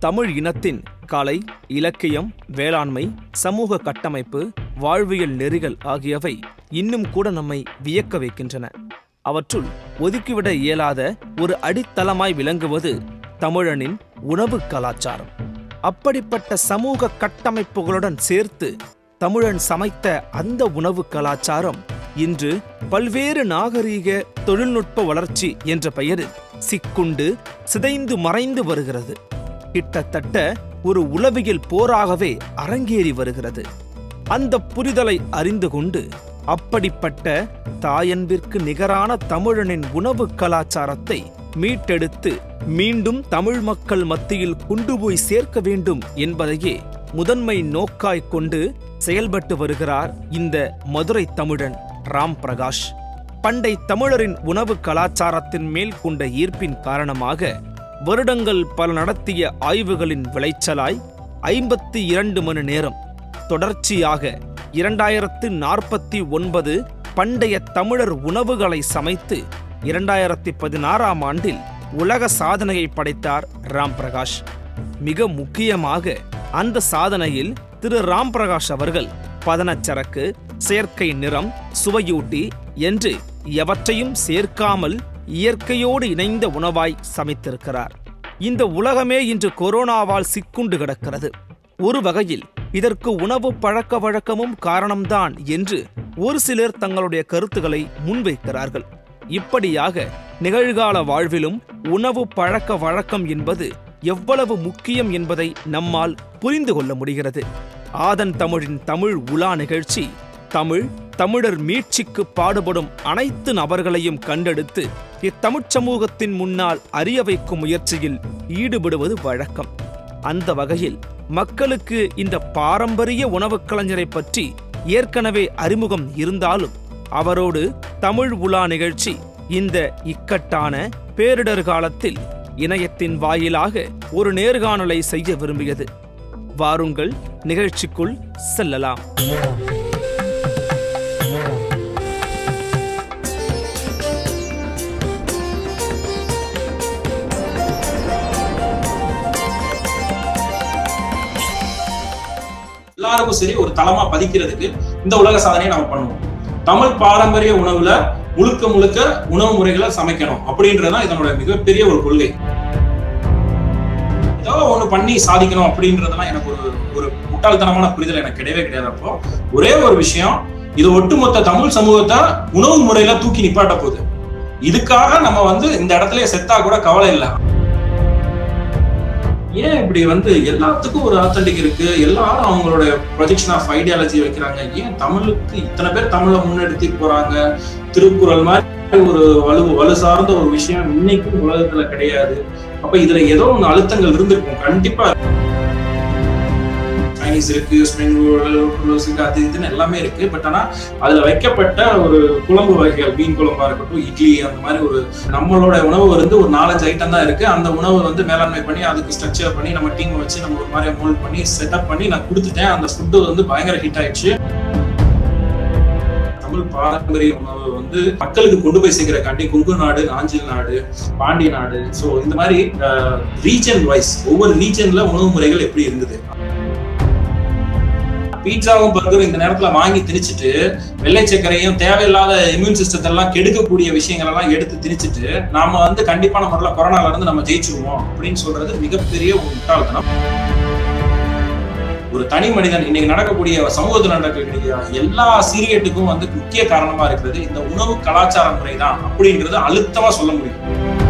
தமிழ் இனத்தின் கலை இலக்கியம் வேளாண்மை சமூக கட்டமைப்பு வாழ்வியல் நெறிகள் ஆகியவை இன்னும் கூட நம்மை வியக்க வைக்கின்றன அவற்றுள் ஒதுக்கிவிட இயலாத ஒரு அடித்தளமாய் விளங்குவது தமிழனின் உணவு கலாச்சாரம் அப்படிப்பட்ட சமூக கட்டமைப்புகளுடன் சேர்த்து தமிழன் சமைத்த அந்த உணவு கலாச்சாரம் இன்று பல்வேறு நாகரீக தொழில்நுட்ப வளர்ச்சி என்ற பெயரில் சிக்குண்டு சிதைந்து மறைந்து வருகிறது கிட்டத்தட்ட ஒரு உளவியல் போராகவே அரங்கேறி வருகிறது அந்த புரிதலை அறிந்து கொண்டு அப்படிப்பட்ட தாயன்பிற்கு நிகரான தமிழனின் உணவு கலாச்சாரத்தை மீட்டெடுத்து மீண்டும் தமிழ் மக்கள் மத்தியில் கொண்டு போய் சேர்க்க வேண்டும் என்பதையே முதன்மை நோக்காய் கொண்டு செயல்பட்டு வருகிறார் இந்த மதுரை தமிழன் ராம் பிரகாஷ் பண்டை தமிழரின் உணவு கலாச்சாரத்தின் மேல் கொண்ட ஈர்ப்பின் காரணமாக வருடங்கள் பல நடத்திய ஆய்வுகளின் விளைச்சலாய் ஐம்பத்தி இரண்டு மணி நேரம் தொடர்ச்சியாக இரண்டாயிரத்து நாற்பத்தி ஒன்பது பண்டைய தமிழர் உணவுகளை சமைத்து இரண்டாயிரத்தி பதினாறாம் ஆண்டில் உலக சாதனையை படைத்தார் ராம் பிரகாஷ் மிக முக்கியமாக அந்த சாதனையில் திரு ராம் பிரகாஷ் அவர்கள் பதனச்சரக்கு செயற்கை நிறம் சுவையூட்டி என்று எவற்றையும் சேர்க்காமல் இயற்கையோடு இணைந்த உணவாய் சமைத்திருக்கிறார் இந்த உலகமே இன்று கொரோனாவால் சிக்குண்டு கிடக்கிறது ஒரு வகையில் இதற்கு உணவு பழக்க வழக்கமும் காரணம்தான் என்று ஒரு சிலர் தங்களுடைய கருத்துக்களை முன்வைக்கிறார்கள் இப்படியாக நிகழ்கால வாழ்விலும் உணவு பழக்க வழக்கம் என்பது எவ்வளவு முக்கியம் என்பதை நம்மால் புரிந்து கொள்ள முடிகிறது ஆதன் தமிழின் தமிழ் உலா நிகழ்ச்சி தமிழ் தமிழர் மீட்சிக்கு பாடுபடும் அனைத்து நபர்களையும் கண்டெடுத்து இத்தமிழ்ச் சமூகத்தின் முன்னால் அறிய வைக்கும் முயற்சியில் ஈடுபடுவது வழக்கம் அந்த வகையில் மக்களுக்கு இந்த பாரம்பரிய உணவுக் கலைஞரை பற்றி ஏற்கனவே அறிமுகம் இருந்தாலும் அவரோடு தமிழ் உலா நிகழ்ச்சி இந்த இக்கட்டான பேரிடர் காலத்தில் இணையத்தின் வாயிலாக ஒரு நேர்காணலை செய்ய விரும்பியது வாருங்கள் நிகழ்ச்சிக்குள் செல்லலாம் எல்லாருக்கும் சரி ஒரு தளமா பதிக்கிறதுக்கு இந்த உலக சாதனையை நம்ம பண்ணுவோம் தமிழ் பாரம்பரிய உணவுல முழுக்க முழுக்க உணவு முறைகளை சமைக்கணும் அப்படின்றதுதான் இதனோட மிகப்பெரிய ஒரு கொள்கை ஏதோ ஒண்ணு பண்ணி சாதிக்கணும் அப்படின்றதெல்லாம் எனக்கு ஒரு ஒரு முட்டாள்தனமான புரிதல் எனக்கு கிடையவே கிடையாது அப்போ ஒரே ஒரு விஷயம் இது ஒட்டுமொத்த தமிழ் சமூகத்தை உணவு முறையில தூக்கி நிப்பாட்ட போகுது இதுக்காக நம்ம வந்து இந்த இடத்துல செத்தா கூட கவலை இல்லை ஏன் இப்படி வந்து எல்லாத்துக்கும் ஒரு ஆத்தன்டிக் இருக்கு எல்லாரும் அவங்களோட ப்ரொஜெக்ஷன் ஆஃப் ஐடியாலஜி வைக்கிறாங்க ஏன் தமிழுக்கு இத்தனை பேர் தமிழை முன்னெடுத்து போறாங்க திருக்குறள் மாதிரி ஒரு வலு வலு சார்ந்த ஒரு விஷயம் இன்னைக்கும் உலகத்துல கிடையாது அப்ப இதுல ஏதோ ஒண்ணு அழுத்தங்கள் இருந்திருக்கும் கண்டிப்பா சைனீஸ் இருக்கு ஸ்பெயின் இருக்கு அது இதுன்னு எல்லாமே இருக்கு பட் ஆனா அதுல வைக்கப்பட்ட ஒரு குழம்பு வகைகள் மீன் குழம்பா இருக்கட்டும் இட்லி அந்த மாதிரி ஒரு நம்மளோட உணவு வந்து ஒரு நாலஞ்சு ஐட்டம் தான் இருக்கு அந்த உணவு வந்து மேலாண்மை பண்ணி அதுக்கு ஸ்ட்ரக்சர் பண்ணி நம்ம டீம் வச்சு நம்ம ஒரு மாதிரி மோல்ட் பண்ணி செட்டப் பண்ணி நான் கொடுத்துட்டேன் அந்த ஃபுட்டு வந்து பயங்கர ஹிட் ஆயிடுச்சு தமிழ் பாரம்பரிய உணவு வந்து மக்களுக்கு கொண்டு போய் சேர்க்கிறக்காண்டி கொங்கு நாடு நாஞ்சில் நாடு பாண்டி நாடு ஸோ இந்த மாதிரி ரீஜன் வைஸ் ஒவ்வொரு ரீஜன்ல உணவு முறைகள் எப்படி இருந்தது பீட்சாவும் பர்கரும் இந்த நேரத்துல வாங்கி திணிச்சிட்டு வெள்ளை சர்க்கரையும் தேவையில்லாத இம்யூன் சிஸ்டத்தை எல்லாம் கெடுக்கக்கூடிய விஷயங்கள் எல்லாம் எடுத்து திணிச்சிட்டு நாம வந்து கண்டிப்பான முறையில் கொரோனால இருந்து நம்ம ஜெயிச்சிருவோம் அப்படின்னு சொல்றது மிகப்பெரிய ஒரு முட்டாள்தனம் ஒரு தனி மனிதன் இன்னைக்கு நடக்கக்கூடிய சமூகத்தில் நடக்கக்கூடிய எல்லா சீரியட்டுக்கும் வந்து முக்கிய காரணமா இருக்கிறது இந்த உணவு கலாச்சார முறை தான் அப்படின்றத அழுத்தமா சொல்ல முடியும்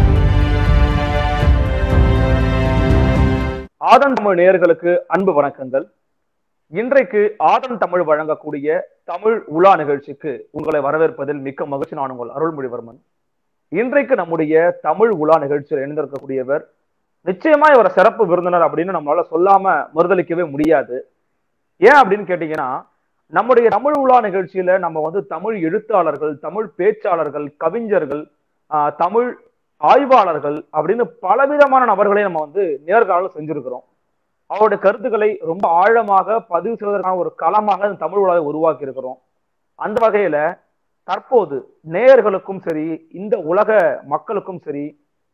ஆதன் தமிழ் நேயர்களுக்கு அன்பு வணக்கங்கள் இன்றைக்கு ஆதன் தமிழ் வழங்கக்கூடிய தமிழ் உலா நிகழ்ச்சிக்கு உங்களை வரவேற்பதில் மிக்க மகிழ்ச்சி நான் உங்கள் அருள்மொழிவர்மன் இன்றைக்கு நம்முடைய தமிழ் உலா நிகழ்ச்சியில் இணைந்திருக்கக்கூடியவர் நிச்சயமா இவர சிறப்பு விருந்தினர் அப்படின்னு நம்மளால சொல்லாம மறுதளிக்கவே முடியாது ஏன் அப்படின்னு கேட்டீங்கன்னா நம்முடைய தமிழ் உலா நிகழ்ச்சியில நம்ம வந்து தமிழ் எழுத்தாளர்கள் தமிழ் பேச்சாளர்கள் கவிஞர்கள் ஆஹ் தமிழ் ஆய்வாளர்கள் அப்படின்னு பலவிதமான நபர்களை நம்ம வந்து நேர்காணல் செஞ்சிருக்கிறோம் அவருடைய கருத்துக்களை ரொம்ப ஆழமாக பதிவு செய்வதற்கான ஒரு களமாக இந்த தமிழ் உலகை உருவாக்கி இருக்கிறோம் அந்த வகையில தற்போது நேயர்களுக்கும் சரி இந்த உலக மக்களுக்கும் சரி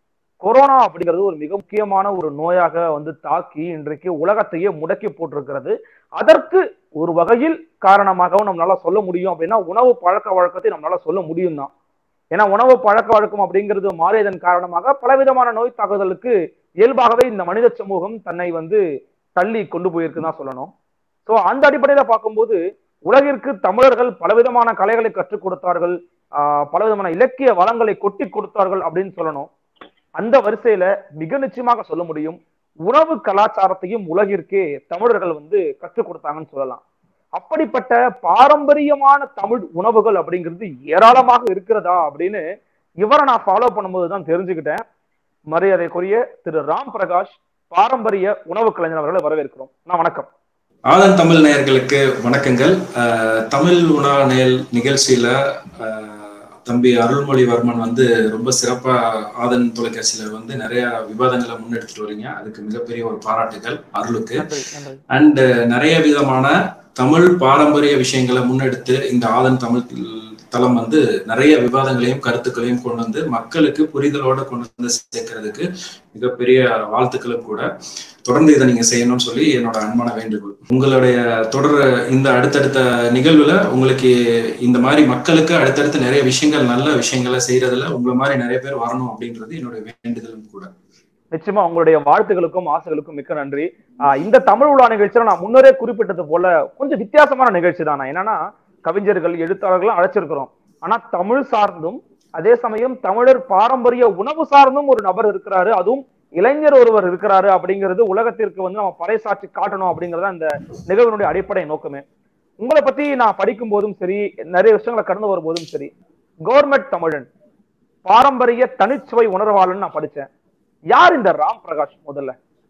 கொரோனா அப்படிங்கிறது ஒரு மிக முக்கியமான ஒரு நோயாக வந்து தாக்கி இன்றைக்கு உலகத்தையே முடக்கி போட்டிருக்கிறது அதற்கு ஒரு வகையில் காரணமாகவும் நம்மளால சொல்ல முடியும் அப்படின்னா உணவு பழக்க வழக்கத்தை நம்மளால சொல்ல முடியும் தான் ஏன்னா உணவு பழக்க வழக்கம் அப்படிங்கிறது மாறியதன் காரணமாக பலவிதமான நோய் தாக்குதலுக்கு இயல்பாகவே இந்த மனித சமூகம் தன்னை வந்து தள்ளி கொண்டு போயிருக்குன்னு தான் சொல்லணும் சோ அந்த அடிப்படையில பார்க்கும்போது உலகிற்கு தமிழர்கள் பலவிதமான கலைகளை கற்றுக் கொடுத்தார்கள் ஆஹ் பலவிதமான இலக்கிய வளங்களை கொட்டி கொடுத்தார்கள் அப்படின்னு சொல்லணும் அந்த வரிசையில மிக நிச்சயமாக சொல்ல முடியும் உணவு கலாச்சாரத்தையும் உலகிற்கே தமிழர்கள் வந்து கற்றுக் கொடுத்தாங்கன்னு சொல்லலாம் அப்படிப்பட்ட பாரம்பரியமான தமிழ் உணவுகள் அப்படிங்கிறது ஏராளமாக இருக்கிறதா அப்படின்னு இவரை நான் ஃபாலோ பண்ணும்போது தான் தெரிஞ்சுக்கிட்டேன் மரியாதைக்குரிய திரு ராம் பிரகாஷ் பாரம்பரிய உணவு கலைஞர் அவர்களை வரவேற்கிறோம் நான் வணக்கம் ஆதன் தமிழ் நேயர்களுக்கு வணக்கங்கள் அஹ், தமிழ் உணவு நேயல் நிகழ்ச்சியில அஹ், தம்பி அருள்மொழிவர்மன் வந்து ரொம்ப சிறப்பா ஆதன் தொலைக்காட்சியில வந்து நிறைய விவாதங்களை முன்னெடுத்துட்டு வரீங்க அதுக்கு மிகப்பெரிய ஒரு பாராட்டுகள் அருளுக்கு நன்றி நன்றி அண்ட் நிறைய விதமான தமிழ் பாரம்பரிய விஷயங்களை முன்னெடுத்து இந்த ஆதன் தமிழ் தளம் வந்து நிறைய விவாதங்களையும் கருத்துக்களையும் கொண்டு வந்து மக்களுக்கு புரிதலோட கொண்டு வந்து சேர்க்கறதுக்கு மிகப்பெரிய வாழ்த்துக்களும் கூட தொடர்ந்து இதை நீங்க செய்யணும்னு சொல்லி என்னோட அன்பான வேண்டுகோள் உங்களுடைய தொடர் இந்த அடுத்தடுத்த நிகழ்வுல உங்களுக்கு இந்த மாதிரி மக்களுக்கு அடுத்தடுத்து நிறைய விஷயங்கள் நல்ல விஷயங்களை செய்யறதுல உங்களை மாதிரி நிறைய பேர் வரணும் அப்படின்றது என்னுடைய வேண்டுதலும் கூட நிச்சயமா உங்களுடைய வாழ்த்துகளுக்கும் ஆசைகளுக்கும் மிக்க நன்றி ஆஹ் இந்த தமிழ் உலா நிகழ்ச்சியில நான் முன்னரே குறிப்பிட்டது போல கொஞ்சம் வித்தியாசமான நிகழ்ச்சி தான் என்னன்னா கவிஞர்கள் எழுத்தாளர்களும் அழைச்சிருக்கிறோம் ஆனா தமிழ் சார்ந்தும் அதே சமயம் தமிழர் பாரம்பரிய உணவு சார்ந்தும் ஒரு நபர் இருக்கிறாரு அதுவும் இளைஞர் ஒருவர் இருக்கிறாரு அப்படிங்கிறது உலகத்திற்கு வந்து நம்ம பறைசாற்றி காட்டணும் அப்படிங்கறது தான் இந்த நிகழ்வினுடைய அடிப்படை நோக்கமே உங்களை பத்தி நான் படிக்கும் போதும் சரி நிறைய விஷயங்களை கடந்து வரும்போதும் சரி கவர்மெண்ட் தமிழன் பாரம்பரிய தனிச்சுவை உணர்வாளன் நான் படிச்சேன் யார் இந்த ராம் பிரகாஷ் முதல்ல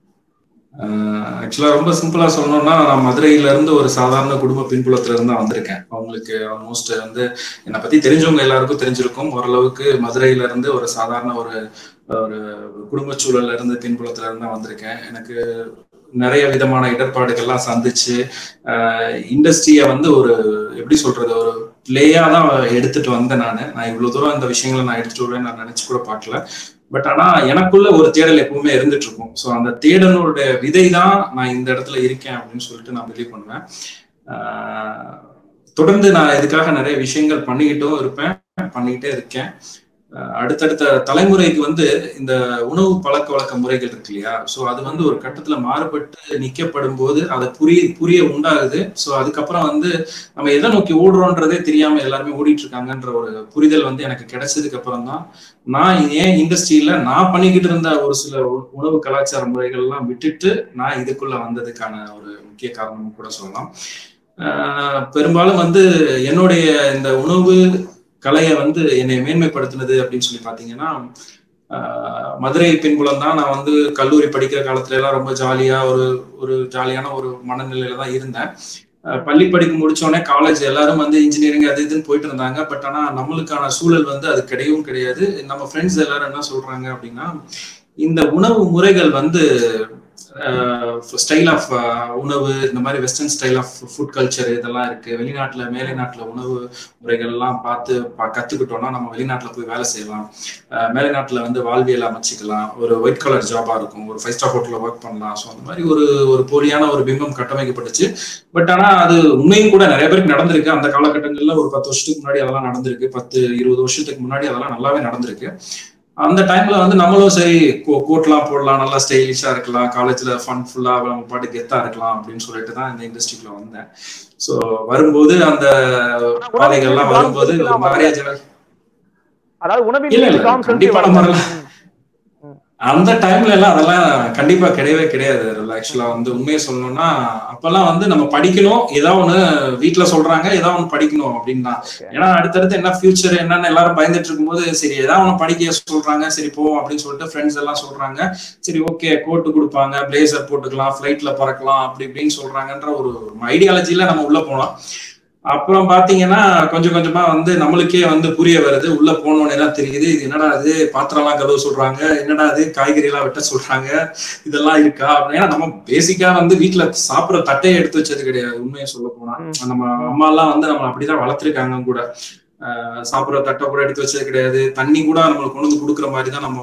ஆக்சுவலா ரொம்ப சிம்பிளா சொல்லணும்னா நான் மதுரையில இருந்து ஒரு சாதாரண குடும்ப பின்புலத்துல இருந்து தான் வந்திருக்கேன் அவங்களுக்கு ஆல்மோஸ்ட் வந்து என்னை பத்தி தெரிஞ்சவங்க எல்லாருக்கும் தெரிஞ்சிருக்கும் ஓரளவுக்கு மதுரையில இருந்து ஒரு சாதாரண ஒரு ஒரு குடும்ப சூழல்ல இருந்து பின்புலத்துல இருந்து தான் வந்திருக்கேன் எனக்கு நிறைய விதமான இடர்பாடுகள்லாம் சந்திச்சு இண்டஸ்ட்ரியை வந்து ஒரு எப்படி சொல்றது ஒரு பிளேயா தான் எடுத்துட்டு வந்தேன் நான் நான் இவ்வளவு தூரம் இந்த விஷயங்களை நான் எடுத்துட்டு வருவேன் நான் நினைச்சு கூட பார்க்கல பட் ஆனா எனக்குள்ள ஒரு தேடல் எப்பவுமே இருந்துட்டு இருக்கும் ஸோ அந்த தேடலோட விதை தான் நான் இந்த இடத்துல இருக்கேன் அப்படின்னு சொல்லிட்டு நான் பிலீவ் பண்ணுவேன் ஆஹ் தொடர்ந்து நான் இதுக்காக நிறைய விஷயங்கள் பண்ணிக்கிட்டும் இருப்பேன் பண்ணிக்கிட்டே இருக்கேன் ஆஹ் அடுத்தடுத்த தலைமுறைக்கு வந்து இந்த உணவு பழக்க வழக்க முறைகள் இருக்கு இல்லையா ஸோ அது வந்து ஒரு கட்டத்துல மாறுபட்டு நிக்கப்படும் போது அதை புரிய புரிய உண்டாகுது ஸோ அதுக்கப்புறம் வந்து நம்ம எதை நோக்கி ஓடுறோன்றதே தெரியாம எல்லாருமே ஓடிட்டு இருக்காங்கன்ற ஒரு புரிதல் வந்து எனக்கு கிடைச்சதுக்கு அப்புறம் தான் நான் ஏன் இண்டஸ்ட்ரியில நான் பண்ணிக்கிட்டு இருந்த ஒரு சில உ- உணவு கலாச்சார முறைகள் எல்லாம் விட்டுட்டு நான் இதுக்குள்ள வந்ததுக்கான ஒரு முக்கிய காரணமும் கூட சொல்லலாம் ஆஹ் பெரும்பாலும் வந்து என்னுடைய இந்த உணவு கலையை வந்து என்னை மேன்மைப்படுத்தினது அப்படின்னு சொல்லி பாத்தீங்கன்னா ஆஹ் மதுரை பின்புலம் தான் நான் வந்து கல்லூரி படிக்கிற காலத்துல எல்லாம் ரொம்ப ஜாலியா ஒரு ஒரு ஜாலியான ஒரு மனநிலையில தான் இருந்தேன் அஹ் பள்ளி படிப்பு முடிச்ச உடனே காலேஜ் எல்லாரும் வந்து இன்ஜினியரிங் அது இதுன்னு போயிட்டு இருந்தாங்க பட் ஆனா நம்மளுக்கான சூழல் வந்து அது கிடையவும் கிடையாது நம்ம ஃப்ரெண்ட்ஸ் எல்லாரும் என்ன சொல்றாங்க அப்படின்னா இந்த உணவு முறைகள் வந்து ஸ்டைல் ஆஃப் உணவு இந்த மாதிரி western style of food culture இதெல்லாம் இருக்கு வெளிநாட்டுல மேலை நாட்டுல உணவு முறைகள் எல்லாம் பார்த்து பா- கத்துக்கிட்டோம்னா நம்ம வெளிநாட்டுல போய் வேலை செய்யலாம் அஹ் மேலை நாட்டுல வந்து வாழ்வியல் அமைச்சிக்கலாம் ஒரு ஒயிட் கலர் ஜாபா இருக்கும் ஒரு ஃபைவ் ஸ்டார் ஹோட்டல்ல ஒர்க் பண்ணலாம் ஸோ அந்த மாதிரி ஒரு ஒரு போலியான ஒரு பிம்பம் கட்டமைக்கப்பட்டுச்சு பட் ஆனா அது உண்மையும் கூட நிறைய பேருக்கு நடந்திருக்கு அந்த காலகட்டங்கள்ல ஒரு பத்து வருஷத்துக்கு முன்னாடி அதெல்லாம் நடந்திருக்கு பத்து இருபது வருஷத்துக்கு முன்னாடி அதெல்லாம் நல்லாவே நடந்திருக்கு அந்த டைம்ல வந்து நம்மளும் சரி கோ கோட்லாம் போடலாம் நல்லா ஸ்டைலிஷா இருக்கலாம் காலேஜ்ல ஃபன் ஃபுல்லா நம்ம பாட்டு கெத்தா இருக்கலாம் அப்படின்னு சொல்லிட்டு தான் இந்த இண்டஸ்ட்ரிக்குள்ள வந்தேன் சோ வரும்போது அந்த பாதைகள்லாம் வரும்போது ஒரு மாதிரியா ஜன- அதாவது உணவின் இல்ல, மீது இல்ல, கவனம் செலுத்தி கண்டிப்பா வரல. நம்ம அந்த டைம்ல எல்லாம் அதெல்லாம் கண்டிப்பா கிடையவே கிடையாது ஆக்சுவலா வந்து உண்மையை சொல்லணும்னா அப்பெல்லாம் வந்து நம்ம படிக்கணும் ஏதாவது ஒண்ணு வீட்டுல சொல்றாங்க ஏதாவது ஒண்ணு படிக்கணும் அப்படின்னா Okay. ஏன்னா அடுத்தடுத்து என்ன ஃபியூச்சர் என்னன்னு எல்லாரும் பயந்துட்டு இருக்கும்போது சரி ஏதாவது ஒண்ணு படிக்க சொல்றாங்க சரி போவோம் அப்படின்னு சொல்லிட்டு ஃப்ரெண்ட்ஸ் எல்லாம் சொல்றாங்க சரி ஓகே கோட்டு கொடுப்பாங்க பிளேசர் போட்டுக்கலாம் ஃபிளைட்ல பறக்கலாம் அப்படி இப்படின்னு சொல்றாங்கன்ற ஒரு ஐடியாலஜில நம்ம உள்ள போனோம் அப்புறம் பாத்தீங்கன்னா கொஞ்சம் கொஞ்சமா வந்து நம்மளுக்கே வந்து புரிய வருது உள்ள போனோன்னு தான் தெரியுது இது என்னடா இது பாத்திரம்லாம் கழுவ சொல்றாங்க என்னடா இது காய்கறி எல்லாம் வெட்ட சொல்றாங்க இதெல்லாம் இருக்கா அப்படின்னா நம்ம பேசிக்கா வந்து வீட்டுல சாப்பிடுற தட்டையை எடுத்து வச்சது கிடையாது உண்மையை சொல்ல போனா ம். நம்ம அம்மா எல்லாம் வந்து நம்மள அப்படிதான் வளர்த்துருக்காங்க கூட ஆஹ் சாப்பிடுற தட்டை கூட எடுத்து வச்சது கிடையாது தண்ணி கூட நம்மளுக்கு கொண்டு வந்து கொடுக்குற மாதிரி தான் நம்ம ஒரு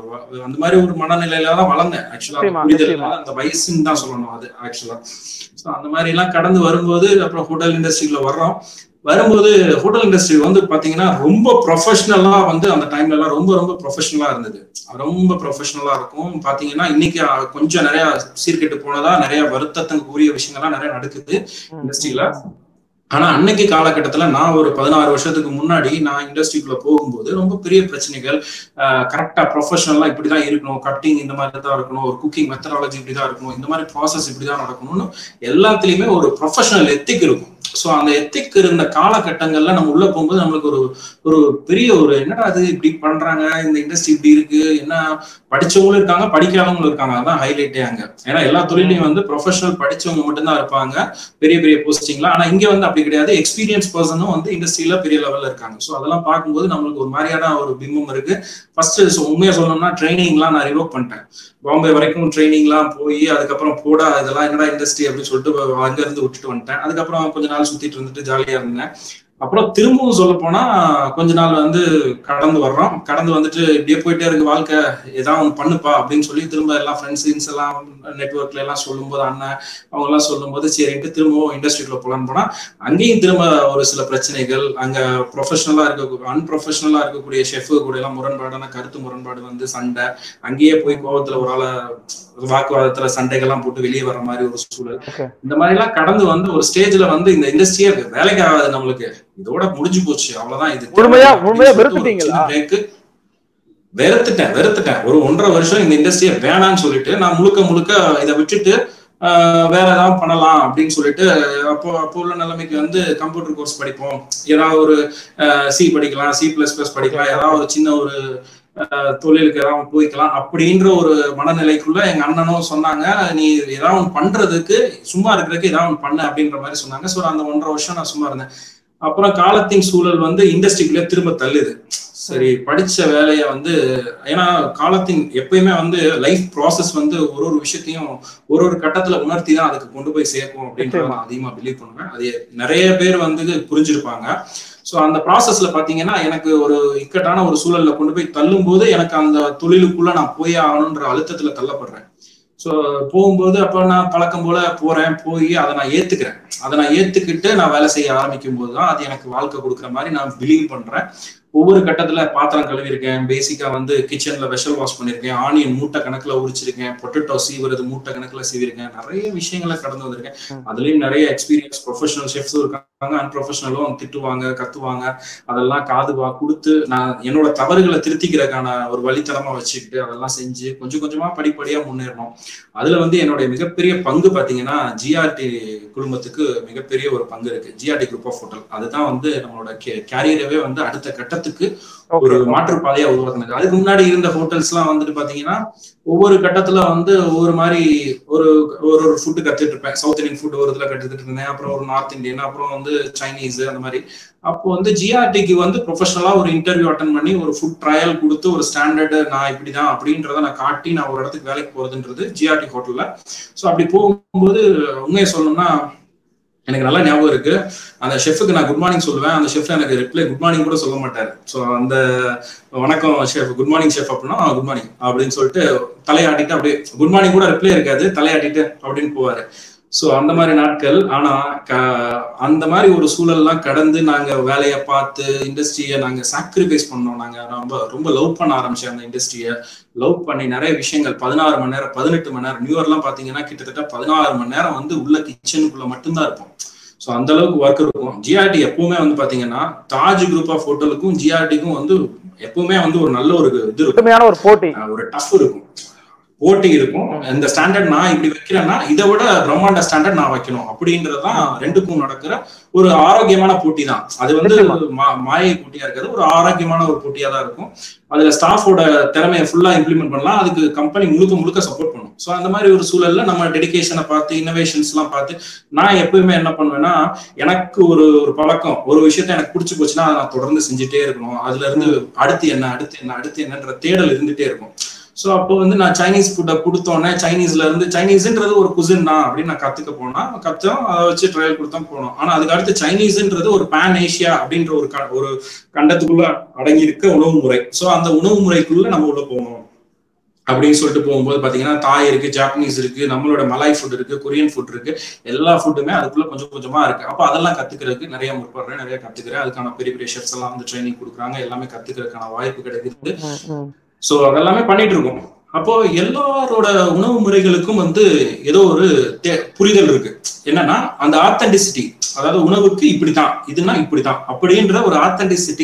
வ- அந்த மாதிரி ஒரு மனநிலையில தான் வளர்ந்தேன் ஆக்சுவலா நிச்சயமா, புரிதல் நிச்சயமா. அந்த வயசுன்னு தான் சொல்லணும் அது ஆக்சுவலா ஸோ அந்த மாதிரி எல்லாம் கடந்து வரும்போது அப்புறம் ஹோட்டல் இண்டஸ்ட்ரியில வர்றோம் வரும்போது ஹோட்டல் இண்டஸ்ட்ரி வந்து பாத்தீங்கன்னா ரொம்ப ப்ரொஃபஷனலா வந்து அந்த டைம்ல எல்லாம் ரொம்ப ரொம்ப ப்ரொஃபஷனலா இருந்தது ரொம்ப ப்ரொஃபஷனலா இருக்கும் பாத்தீங்கன்னா இன்னைக்கு அஹ், கொஞ்சம் நிறைய சீர்கெட்டு போனதா நிறைய வருத்தத்துக்கு உரிய விஷயங்கள்லாம் நிறைய நடக்குது இண்டஸ்ட்ரியில ஆனா அன்னைக்கு காலகட்டத்துல நான் ஒரு பதினாறு வருஷத்துக்கு முன்னாடி நான் இண்டஸ்ட்ரிக்குள்ள போகும்போது ரொம்ப பெரிய பிரச்சனைகள் கரெக்டா ப்ரொஃபஷனலா இப்படிதான் இருக்கணும் கட்டிங் இந்த மாதிரி தான் இருக்கணும் ஒரு குக்கிங் மெத்தடாலஜி இப்படிதான் இருக்கணும் இந்த மாதிரி ப்ராசஸ் இப்படிதான் நடக்கணும்னு எல்லாத்துலயுமே ஒரு ப்ரொஃபஷனல் எத்திக் இருக்கும் ஸோ அந்த எத்திக் இருந்த காலகட்டங்கள்ல நம்ம உள்ள போகும்போது நம்மளுக்கு ஒரு ஒரு பெரிய ஒரு என்னடா அது இப்படி பண்றாங்க இந்த இண்டஸ்ட்ரி இப்படி இருக்கு என்ன படிச்சவங்களும் இருக்காங்க படிக்காதவங்களும் இருக்காங்க அதான் ஹைலைட்டே அங்க ஏன்னா எல்லா தொழிலையும் வந்து ப்ரொஃபஷனல் படிச்சவங்க மட்டும்தான் இருப்பாங்க பெரிய பெரிய போஸ்டிங்ல ஆனா இங்க வந்து அப்படி கிடையாது எக்ஸ்பீரியன்ஸ் பர்சனும் வந்து இண்டஸ்ட்ரியில பெரிய லெவல்ல இருக்காங்க ஸோ அதெல்லாம் பார்க்கும்போது நம்மளுக்கு ஒரு மாதிரியான ஒரு பிம்பம் இருக்கு ஃபர்ஸ்ட் உண்மையா சொல்லணும்னா ட்ரைனிங்லாம் நான் ரிவோக் பண்ணிட்டேன் பாம்பே வரைக்கும் ட்ரைனிங்லாம் போய் அதுக்கப்புறம் போடா இதெல்லாம் என்னடா இண்டஸ்ட்ரி அப்படின்னு சொல்லிட்டு அங்க இருந்து விட்டுட்டு வந்துட்டேன் அதுக்கப்புறம் கொஞ்ச நாள் சுத்திட்டு இருந்துட்டு ஜாலியா இருந்தேன் அப்புறம் திரும்பவும் சொல்ல போனா கொஞ்ச நாள் வந்து கடந்து வர்றோம் கடந்து வந்துட்டு இப்படியே போயிட்டே இருக்கு வாழ்க்கை ஏதாவது ஒன்று பண்ணுப்பா அப்படின்னு சொல்லி திரும்ப எல்லாம் ஃப்ரெண்ட்ஸ் எல்லாம் நெட்ஒர்க்ல எல்லாம் சொல்லும்போது அண்ணன் அவங்க எல்லாம் சொல்லும்போது சரின்ட்டு திரும்பவும் இண்டஸ்ட்ரிக்குள்ள போலான்னு போனா அங்கேயும் திரும்ப ஒரு சில பிரச்சனைகள் அங்க ப்ரொஃபஷனலா இருக்க அன்ப்ரொஃபஷனலா இருக்கக்கூடிய ஷெஃப் கூட எல்லாம் முரண்பாடான கருத்து முரண்பாடு வந்து சண்டை அங்கேயே போய் கோவத்துல ஒரு ஆளை வாக்குவாதத்துல சண்டைகள்லாம் போட்டு வெளியே வர மாதிரி ஒரு சூழல் Okay. இந்த மாதிரி எல்லாம் கடந்து வந்து ஒரு ஸ்டேஜ்ல வந்து இந்த இண்டஸ்ட்ரியே வேலைக்கு ஆகாது நம்மளுக்கு இதோட முடிஞ்சு போச்சு அவ்வளவுதான் இது முழுமையா- அப்படின்னு முழுமையா சொல்லிட்டு ஒரு வெறுத்துட்டீங்களா? சின்ன break. வெறுத்துட்டேன் வெறுத்துட்டேன் ஒரு ஒன்றரை வருஷம் இந்த இண்டஸ்ட்ரியை வேணாம்னு சொல்லிட்டு நான் முழுக்க முழுக்க இதை விட்டுட்டு ஆஹ், வேற ஏதாவது பண்ணலாம் அப்படின்னு சொல்லிட்டு அப்போ அப்போ உள்ள நிலைமைக்கு வந்து கம்ப்யூட்டர் கோர்ஸ் படிப்போம் ஏதாவது ஒரு சி படிக்கலாம் சி பிளஸ் பிளஸ் படிக்கலாம் ஏதாவது ஒரு சின்ன ஒரு ஆஹ், தொழிலுக்கு ஏதாவது போய்க்கலாம் அப்படின்ற ஒரு மனநிலைக்குள்ள எங்க அண்ணனும் சொன்னாங்க நீ ஏதாவது ஒன்று பண்றதுக்கு சும்மா இருக்கிறதுக்கு ஏதாவது ஒன்று பண்ணு அப்படின்ற மாதிரி சொன்னாங்க ஸோ அந்த ஒன்றரை வருஷம் நான் சும்மா இருந்தேன் அப்புறம் காலத்தின் சூழல் வந்து இண்டஸ்ட்ரிக்குள்ளே திரும்ப தள்ளுது சரி படிச்ச வேலையை வந்து ஏன்னா காலத்தின் எப்பயுமே வந்து லைஃப் ப்ராசஸ் வந்து ஒரு ஒரு விஷயத்தையும் ஒரு ஒரு கட்டத்துல உணர்த்தி தான் அதுக்கு கொண்டு போய் சேர்க்கும் அப்படின்றத நான் அதிகமா பிலீவ் பண்ணுவேன் அது நிறைய பேர் வந்து புரிஞ்சிருப்பாங்க ஸோ அந்த ப்ராசஸ்ல பாத்தீங்கன்னா எனக்கு ஒரு இக்கட்டான ஒரு சூழல்ல கொண்டு போய் தள்ளும் போது எனக்கு அந்த தொழிலுக்குள்ள நான் போய் ஆகணுன்ற அழுத்தத்துல தள்ளப்படுறேன் ஸோ போகும்போது அப்போ நான் பழக்கம் போல போறேன் போய் அதை நான் ஏத்துக்கிறேன் அதை நான் ஏத்துக்கிட்டு நான் வேலை செய்ய ஆரம்பிக்கும் போது தான் அது எனக்கு வாழ்க்கை கொடுக்குற மாதிரி நான் பிலீவ் பண்றேன் ஒவ்வொரு கட்டத்துல பாத்திரம் கழுவிருக்கேன் பேசிக்கா வந்து கிச்சன்ல வெஷல் வாஷ் பண்ணிருக்கேன் ஆனியன் மூட்டை கணக்குல உரிச்சிருக்கேன் பொட்டேட்டோ சீவுறது மூட்டை கணக்குல சீவிருக்கேன் நிறைய விஷயங்களை கடந்து வந்திருக்கேன் அதுலயும் நிறைய எக்ஸ்பீரியன்ஸ் ப்ரொஃபஷனல் ஷெஃப்ஸும் இருக்காங்க அன்ப்ரொஃபஷனலும் திட்டுவாங்க கத்துவாங்க அதெல்லாம் காதுவா கொடுத்து நான் என்னோட தவறுகளை திருத்திக்கிறதுக்கான ஒரு வழித்தடமா வச்சுக்கிட்டு அதெல்லாம் செஞ்சு கொஞ்சம் கொஞ்சமா படிப்படியா முன்னேறணும் அதுல வந்து என்னுடைய மிகப்பெரிய பங்கு பாத்தீங்கன்னா ஜிஆர்டி குடும்பத்துக்கு மிகப்பெரிய ஒரு பங்கு இருக்கு ஜிஆர்டி குரூப் ஆஃப் ஹோட்டல் அதுதான் வந்து நம்மளோட கேரியரவே வந்து அடுத்த கட்டத்துக்கு ஒரு Okay. மாற்றுப்பாதையா உருவாக்குனது அதுக்கு முன்னாடி இருந்த ஹோட்டல்ஸ் எல்லாம் வந்துட்டு பாத்தீங்கன்னா ஒவ்வொரு கட்டத்துல வந்து ஒவ்வொரு மாதிரி ஒரு ஒரு ஒரு ஃபுட்டு கத்துட்டு இருப்பேன் சவுத் இந்தியன் ஃபுட் ஒரு இதுல கத்துட்டு இருந்தேன் அப்புறம் ஒரு நார்த் இந்தியன் அப்புறம் வந்து சைனீஸ் அந்த மாதிரி அப்போ வந்து ஜிஆர்டிக்கு வந்து ப்ரொஃபஷனலா ஒரு இன்டர்வியூ அட்டன் பண்ணி ஒரு ஃபுட் ட்ரையல் கொடுத்து ஒரு ஸ்டாண்டர்டு நான் இப்படிதான் அப்படின்றத நான் காட்டி நான் ஒரு இடத்துக்கு வேலைக்கு போறதுன்றது ஜிஆர்டி ஹோட்டல்ல ஸோ அப்படி போகும்போது உண்மையை சொல்லணும்னா எனக்கு நல்லா ஞாபகம் இருக்கு அந்த ஷெஃப்க்கு நான் குட் மார்னிங் சொல்லுவேன் அந்த ஷெஃப் எனக்கு ரிப்ளை குட் மார்னிங் கூட சொல்ல மாட்டாரு ஸோ அந்த வணக்கம் ஷெஃப் குட் மார்னிங் ஷெஃப் அப்படின்னா குட் மார்னிங் அப்படின்னு சொல்லிட்டு தலையாட்டிட்டு அப்படியே குட் மார்னிங் கூட ரிப்ளை இருக்காது தலையாட்டிட்டு அப்படின்னு போவாரு ஸோ அந்த மாதிரி நாட்கள் ஆனா க- அந்த மாதிரி ஒரு சூழல்லாம் கடந்து நாங்க வேலையை பார்த்து இண்டஸ்ட்ரியை நாங்க சாக்ரிஃபைஸ் பண்ணோம் நாங்க ரொம்ப ரொம்ப லவ் பண்ண ஆரம்பிச்சேன் அந்த இண்டஸ்ட்ரியை லவ் பண்ணி நிறைய விஷயங்கள் பதினாறு மணி நேரம் பதினெட்டு மணி நேரம் நியூ இயர்லாம் பாத்தீங்கன்னா கிட்டத்தட்ட பதினாறு மணி நேரம் வந்து உள்ள கிச்சனுக்குள்ள மட்டும்தான் இருப்போம் ஸோ அந்த அளவுக்கு ஒர்க் இருக்கும் ஜிஆர்டி எப்பவுமே வந்து பாத்தீங்கன்னா தாஜ் குரூப் ஆஃப் ஹோட்டலுக்கும் ஜிஆர்டிக்கும் வந்து எப்பவுமே வந்து ஒரு நல்ல ஒரு இது இருக்கும் கடுமையான ஒரு போட்டி அஹ் ஒரு டஃப் இருக்கும் போட்டி இருக்கும் இந்த ஸ்டாண்டர்ட் நான் இப்படி வைக்கிறேன்னா இதை விட பிரம்மாண்ட ஸ்டாண்டர்ட் நான் வைக்கணும் அப்படின்றதுதான் ரெண்டுக்கும் நடக்கிற ஒரு ஆரோக்கியமான போட்டி தான் அது வந்து நிச்சயமா. மா- மாயை போட்டியா இருக்காது ஒரு ஆரோக்கியமான ஒரு போட்டியா தான் இருக்கும் அதுல ஸ்டாஃபோட திறமையை ஃபுல்லா இம்ப்ளிமெண்ட் பண்ணலாம் அதுக்கு கம்பெனி முழுக்க முழுக்க சப்போர்ட் பண்ணும் ஸோ அந்த மாதிரி ஒரு சூழல்ல நம்ம டெடிகேஷனை பார்த்து இன்னோவேஷன்ஸ் எல்லாம் பார்த்து நான் எப்பவுமே என்ன பண்ணுவேன்னா எனக்கு ஒரு ஒரு பழக்கம் ஒரு விஷயத்த எனக்கு பிடிச்சி போச்சுன்னா அதை நான் தொடர்ந்து செஞ்சுட்டே இருக்கணும் அதுல இருந்து அடுத்து என்ன அடுத்து என்ன அடுத்து என்னன்ற தேடல் இருந்துட்டே இருக்கும் ஸோ அப்போ வந்து நான் சைனீஸ் ஃபுட்டை கொடுத்தோன்னே சைனீஸ்ல இருந்து சைனீஸ்ன்றது ஒரு குசின் தான் அப்படின்னு நான் கத்துக்க போனா கத்தோம் அதை வச்சு ட்ரையல் கொடுத்தா போனோம் ஆனா அதுக்கு அடுத்து சைனீஸ்ன்றது ஒரு பேன் ஏஷியா அப்படின்ற ஒரு க- ஒரு கண்டத்துக்குள்ள அடங்கி இருக்க உணவு முறை ஸோ அந்த உணவு முறைக்குள்ள நம்ம உள்ள போகணும் அப்படின்னு சொல்லிட்டு போகும்போது பாத்தீங்கன்னா தாய் இருக்கு ஜாப்பனீஸ் இருக்கு நம்மளோட மலாய் ஃபுட் இருக்கு கொரியன் ஃபுட் இருக்கு எல்லா ஃபுட்டுமே அதுக்குள்ள கொஞ்சம் கொஞ்சமா இருக்கு அப்போ அதெல்லாம் கத்துக்கிறதுக்கு நிறைய முற்படுறேன் நிறைய கத்துக்கிறேன் அதுக்கான பெரிய பெரிய ஷெஃப்ஸ் எல்லாம் வந்து ட்ரைனிங் கொடுக்குறாங்க எல்லாமே கத்துக்கிறதுக்கான வாய்ப்பு கிடைக்குது சோ அதெல்லாமே பண்ணிட்டு இருக்கோம் அப்போ எல்லாரோட உணவு முறைகளுக்கும் வந்து ஏதோ ஒரு தே- புரிதல் இருக்கு என்னன்னா அந்த ஆத்தென்டிசிட்டி அதாவது உணவுக்கு இப்படித்தான் இதுனா இப்படித்தான் அப்படின்ற ஒரு ஆத்தென்டிசிட்டி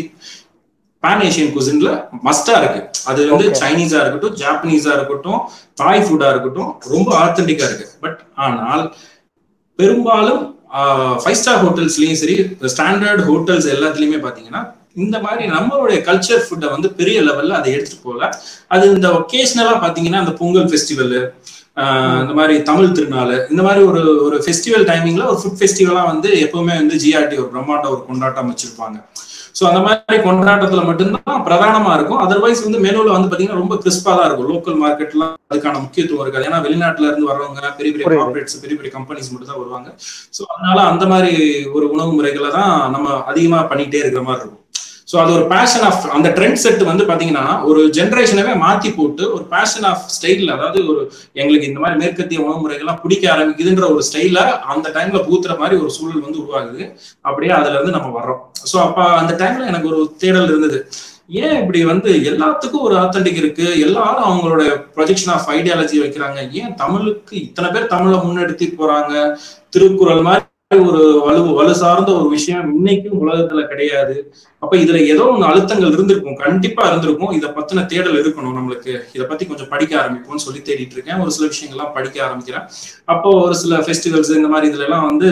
பேன் ஏஷியன் குசின்ல மஸ்டா இருக்கு அது வந்து Okay. சைனீஸா இருக்கட்டும் ஜாப்பனீஸா இருக்கட்டும் தாய் ஃபுட்டா இருக்கட்டும் ரொம்ப ஆத்தென்டிக்கா இருக்கு பட் ஆனால் பெரும்பாலும் ஃபைவ் ஸ்டார் ஹோட்டல்ஸ்லயும் சரி ஸ்டாண்டர்ட் ஹோட்டல்ஸ் எல்லாத்துலயுமே பாத்தீங்கன்னா இந்த மாதிரி நம்மளுடைய கல்ச்சர் ஃபுட்டை வந்து பெரிய லெவல்ல அதை எடுத்துட்டு போகல அது இந்த ஒகேஷனலா பாத்தீங்கன்னா அந்த பொங்கல் ஃபெஸ்டிவல் இந்த மாதிரி தமிழ் திருநாள் இந்த மாதிரி ஒரு ஒரு ஃபெஸ்டிவல் டைமிங்ல ஒரு ஃபுட் ஃபெஸ்டிவலா வந்து எப்பவுமே வந்து ஜிஆர்டி ஒரு பிரம்மாண்ட ஒரு கொண்டாட்டம் வச்சிருப்பாங்க ஸோ அந்த மாதிரி கொண்டாட்டத்துல மட்டும்தான் பிரதானமா இருக்கும் அதர்வைஸ் வந்து மெனுல வந்து பாத்தீங்கன்னா ரொம்ப கிறிஸ்பா தான் இருக்கும் லோக்கல் மார்க்கெட்ல அதுக்கான முக்கியத்துவம் இருக்காது ஏன்னா வெளிநாட்டுல இருந்து வர்றவங்க பெரிய பெரிய புரியுது. கார்பரேட்ஸ் பெரிய பெரிய கம்பெனிஸ் மட்டும் தான் வருவாங்க ஸோ அதனால அந்த மாதிரி ஒரு உணவு முறைகளை தான் நம்ம அதிகமா பண்ணிட்டே இருக்கிற மாதிரி இருக்கும் ஸோ அது ஒரு பேஷன் ஆஃப் அந்த ட்ரெண்ட் செட் வந்து பாத்தீங்கன்னா ஒரு ஜென்ரேஷனவே மாத்தி போட்டு ஒரு பேஷன் ஆஃப் ஸ்டைல் அதாவது ஒரு எங்களுக்கு இந்த மாதிரி மேற்கத்திய உணவு முறைகள்லாம் பிடிக்க ஆரம்பிக்குதுன்ற ஒரு ஸ்டைல அந்த டைம்ல பூத்துற மாதிரி ஒரு சூழல் வந்து உருவாகுது அப்படியே அதுல இருந்து நம்ம வர்றோம் ஸோ அப்ப அந்த டைம்ல எனக்கு ஒரு தேடல் இருந்தது ஏன் இப்படி வந்து எல்லாத்துக்கும் ஒரு ஆத்தன்டிக் இருக்கு எல்லாரும் அவங்களோட ப்ரொஜெக்ஷன் ஆஃப் ஐடியாலஜி வைக்கிறாங்க ஏன் தமிழுக்கு இத்தனை பேர் தமிழை முன்னெடுத்து போறாங்க திருக்குறள் மாதிரி ஒரு வலு வலு சார்ந்த ஒரு விஷயம் இன்னைக்கும் உலகத்துல கிடையாது அப்ப இதுல ஏதோ ஒண்ணு அழுத்தங்கள் இருந்திருக்கும் கண்டிப்பா இருந்திருக்கும் இத பத்தின தேடல் இருக்கணும் நம்மளுக்கு இத பத்தி கொஞ்சம் படிக்க ஆரம்பிப்போம்னு சொல்லி தேடிட்டு இருக்கேன் ஒரு சில விஷயங்கள்லாம் படிக்க ஆரம்பிக்கிறேன் அப்போ ஒரு சில ஃபெஸ்டிவல்ஸ் இந்த மாதிரி இதுல எல்லாம் வந்து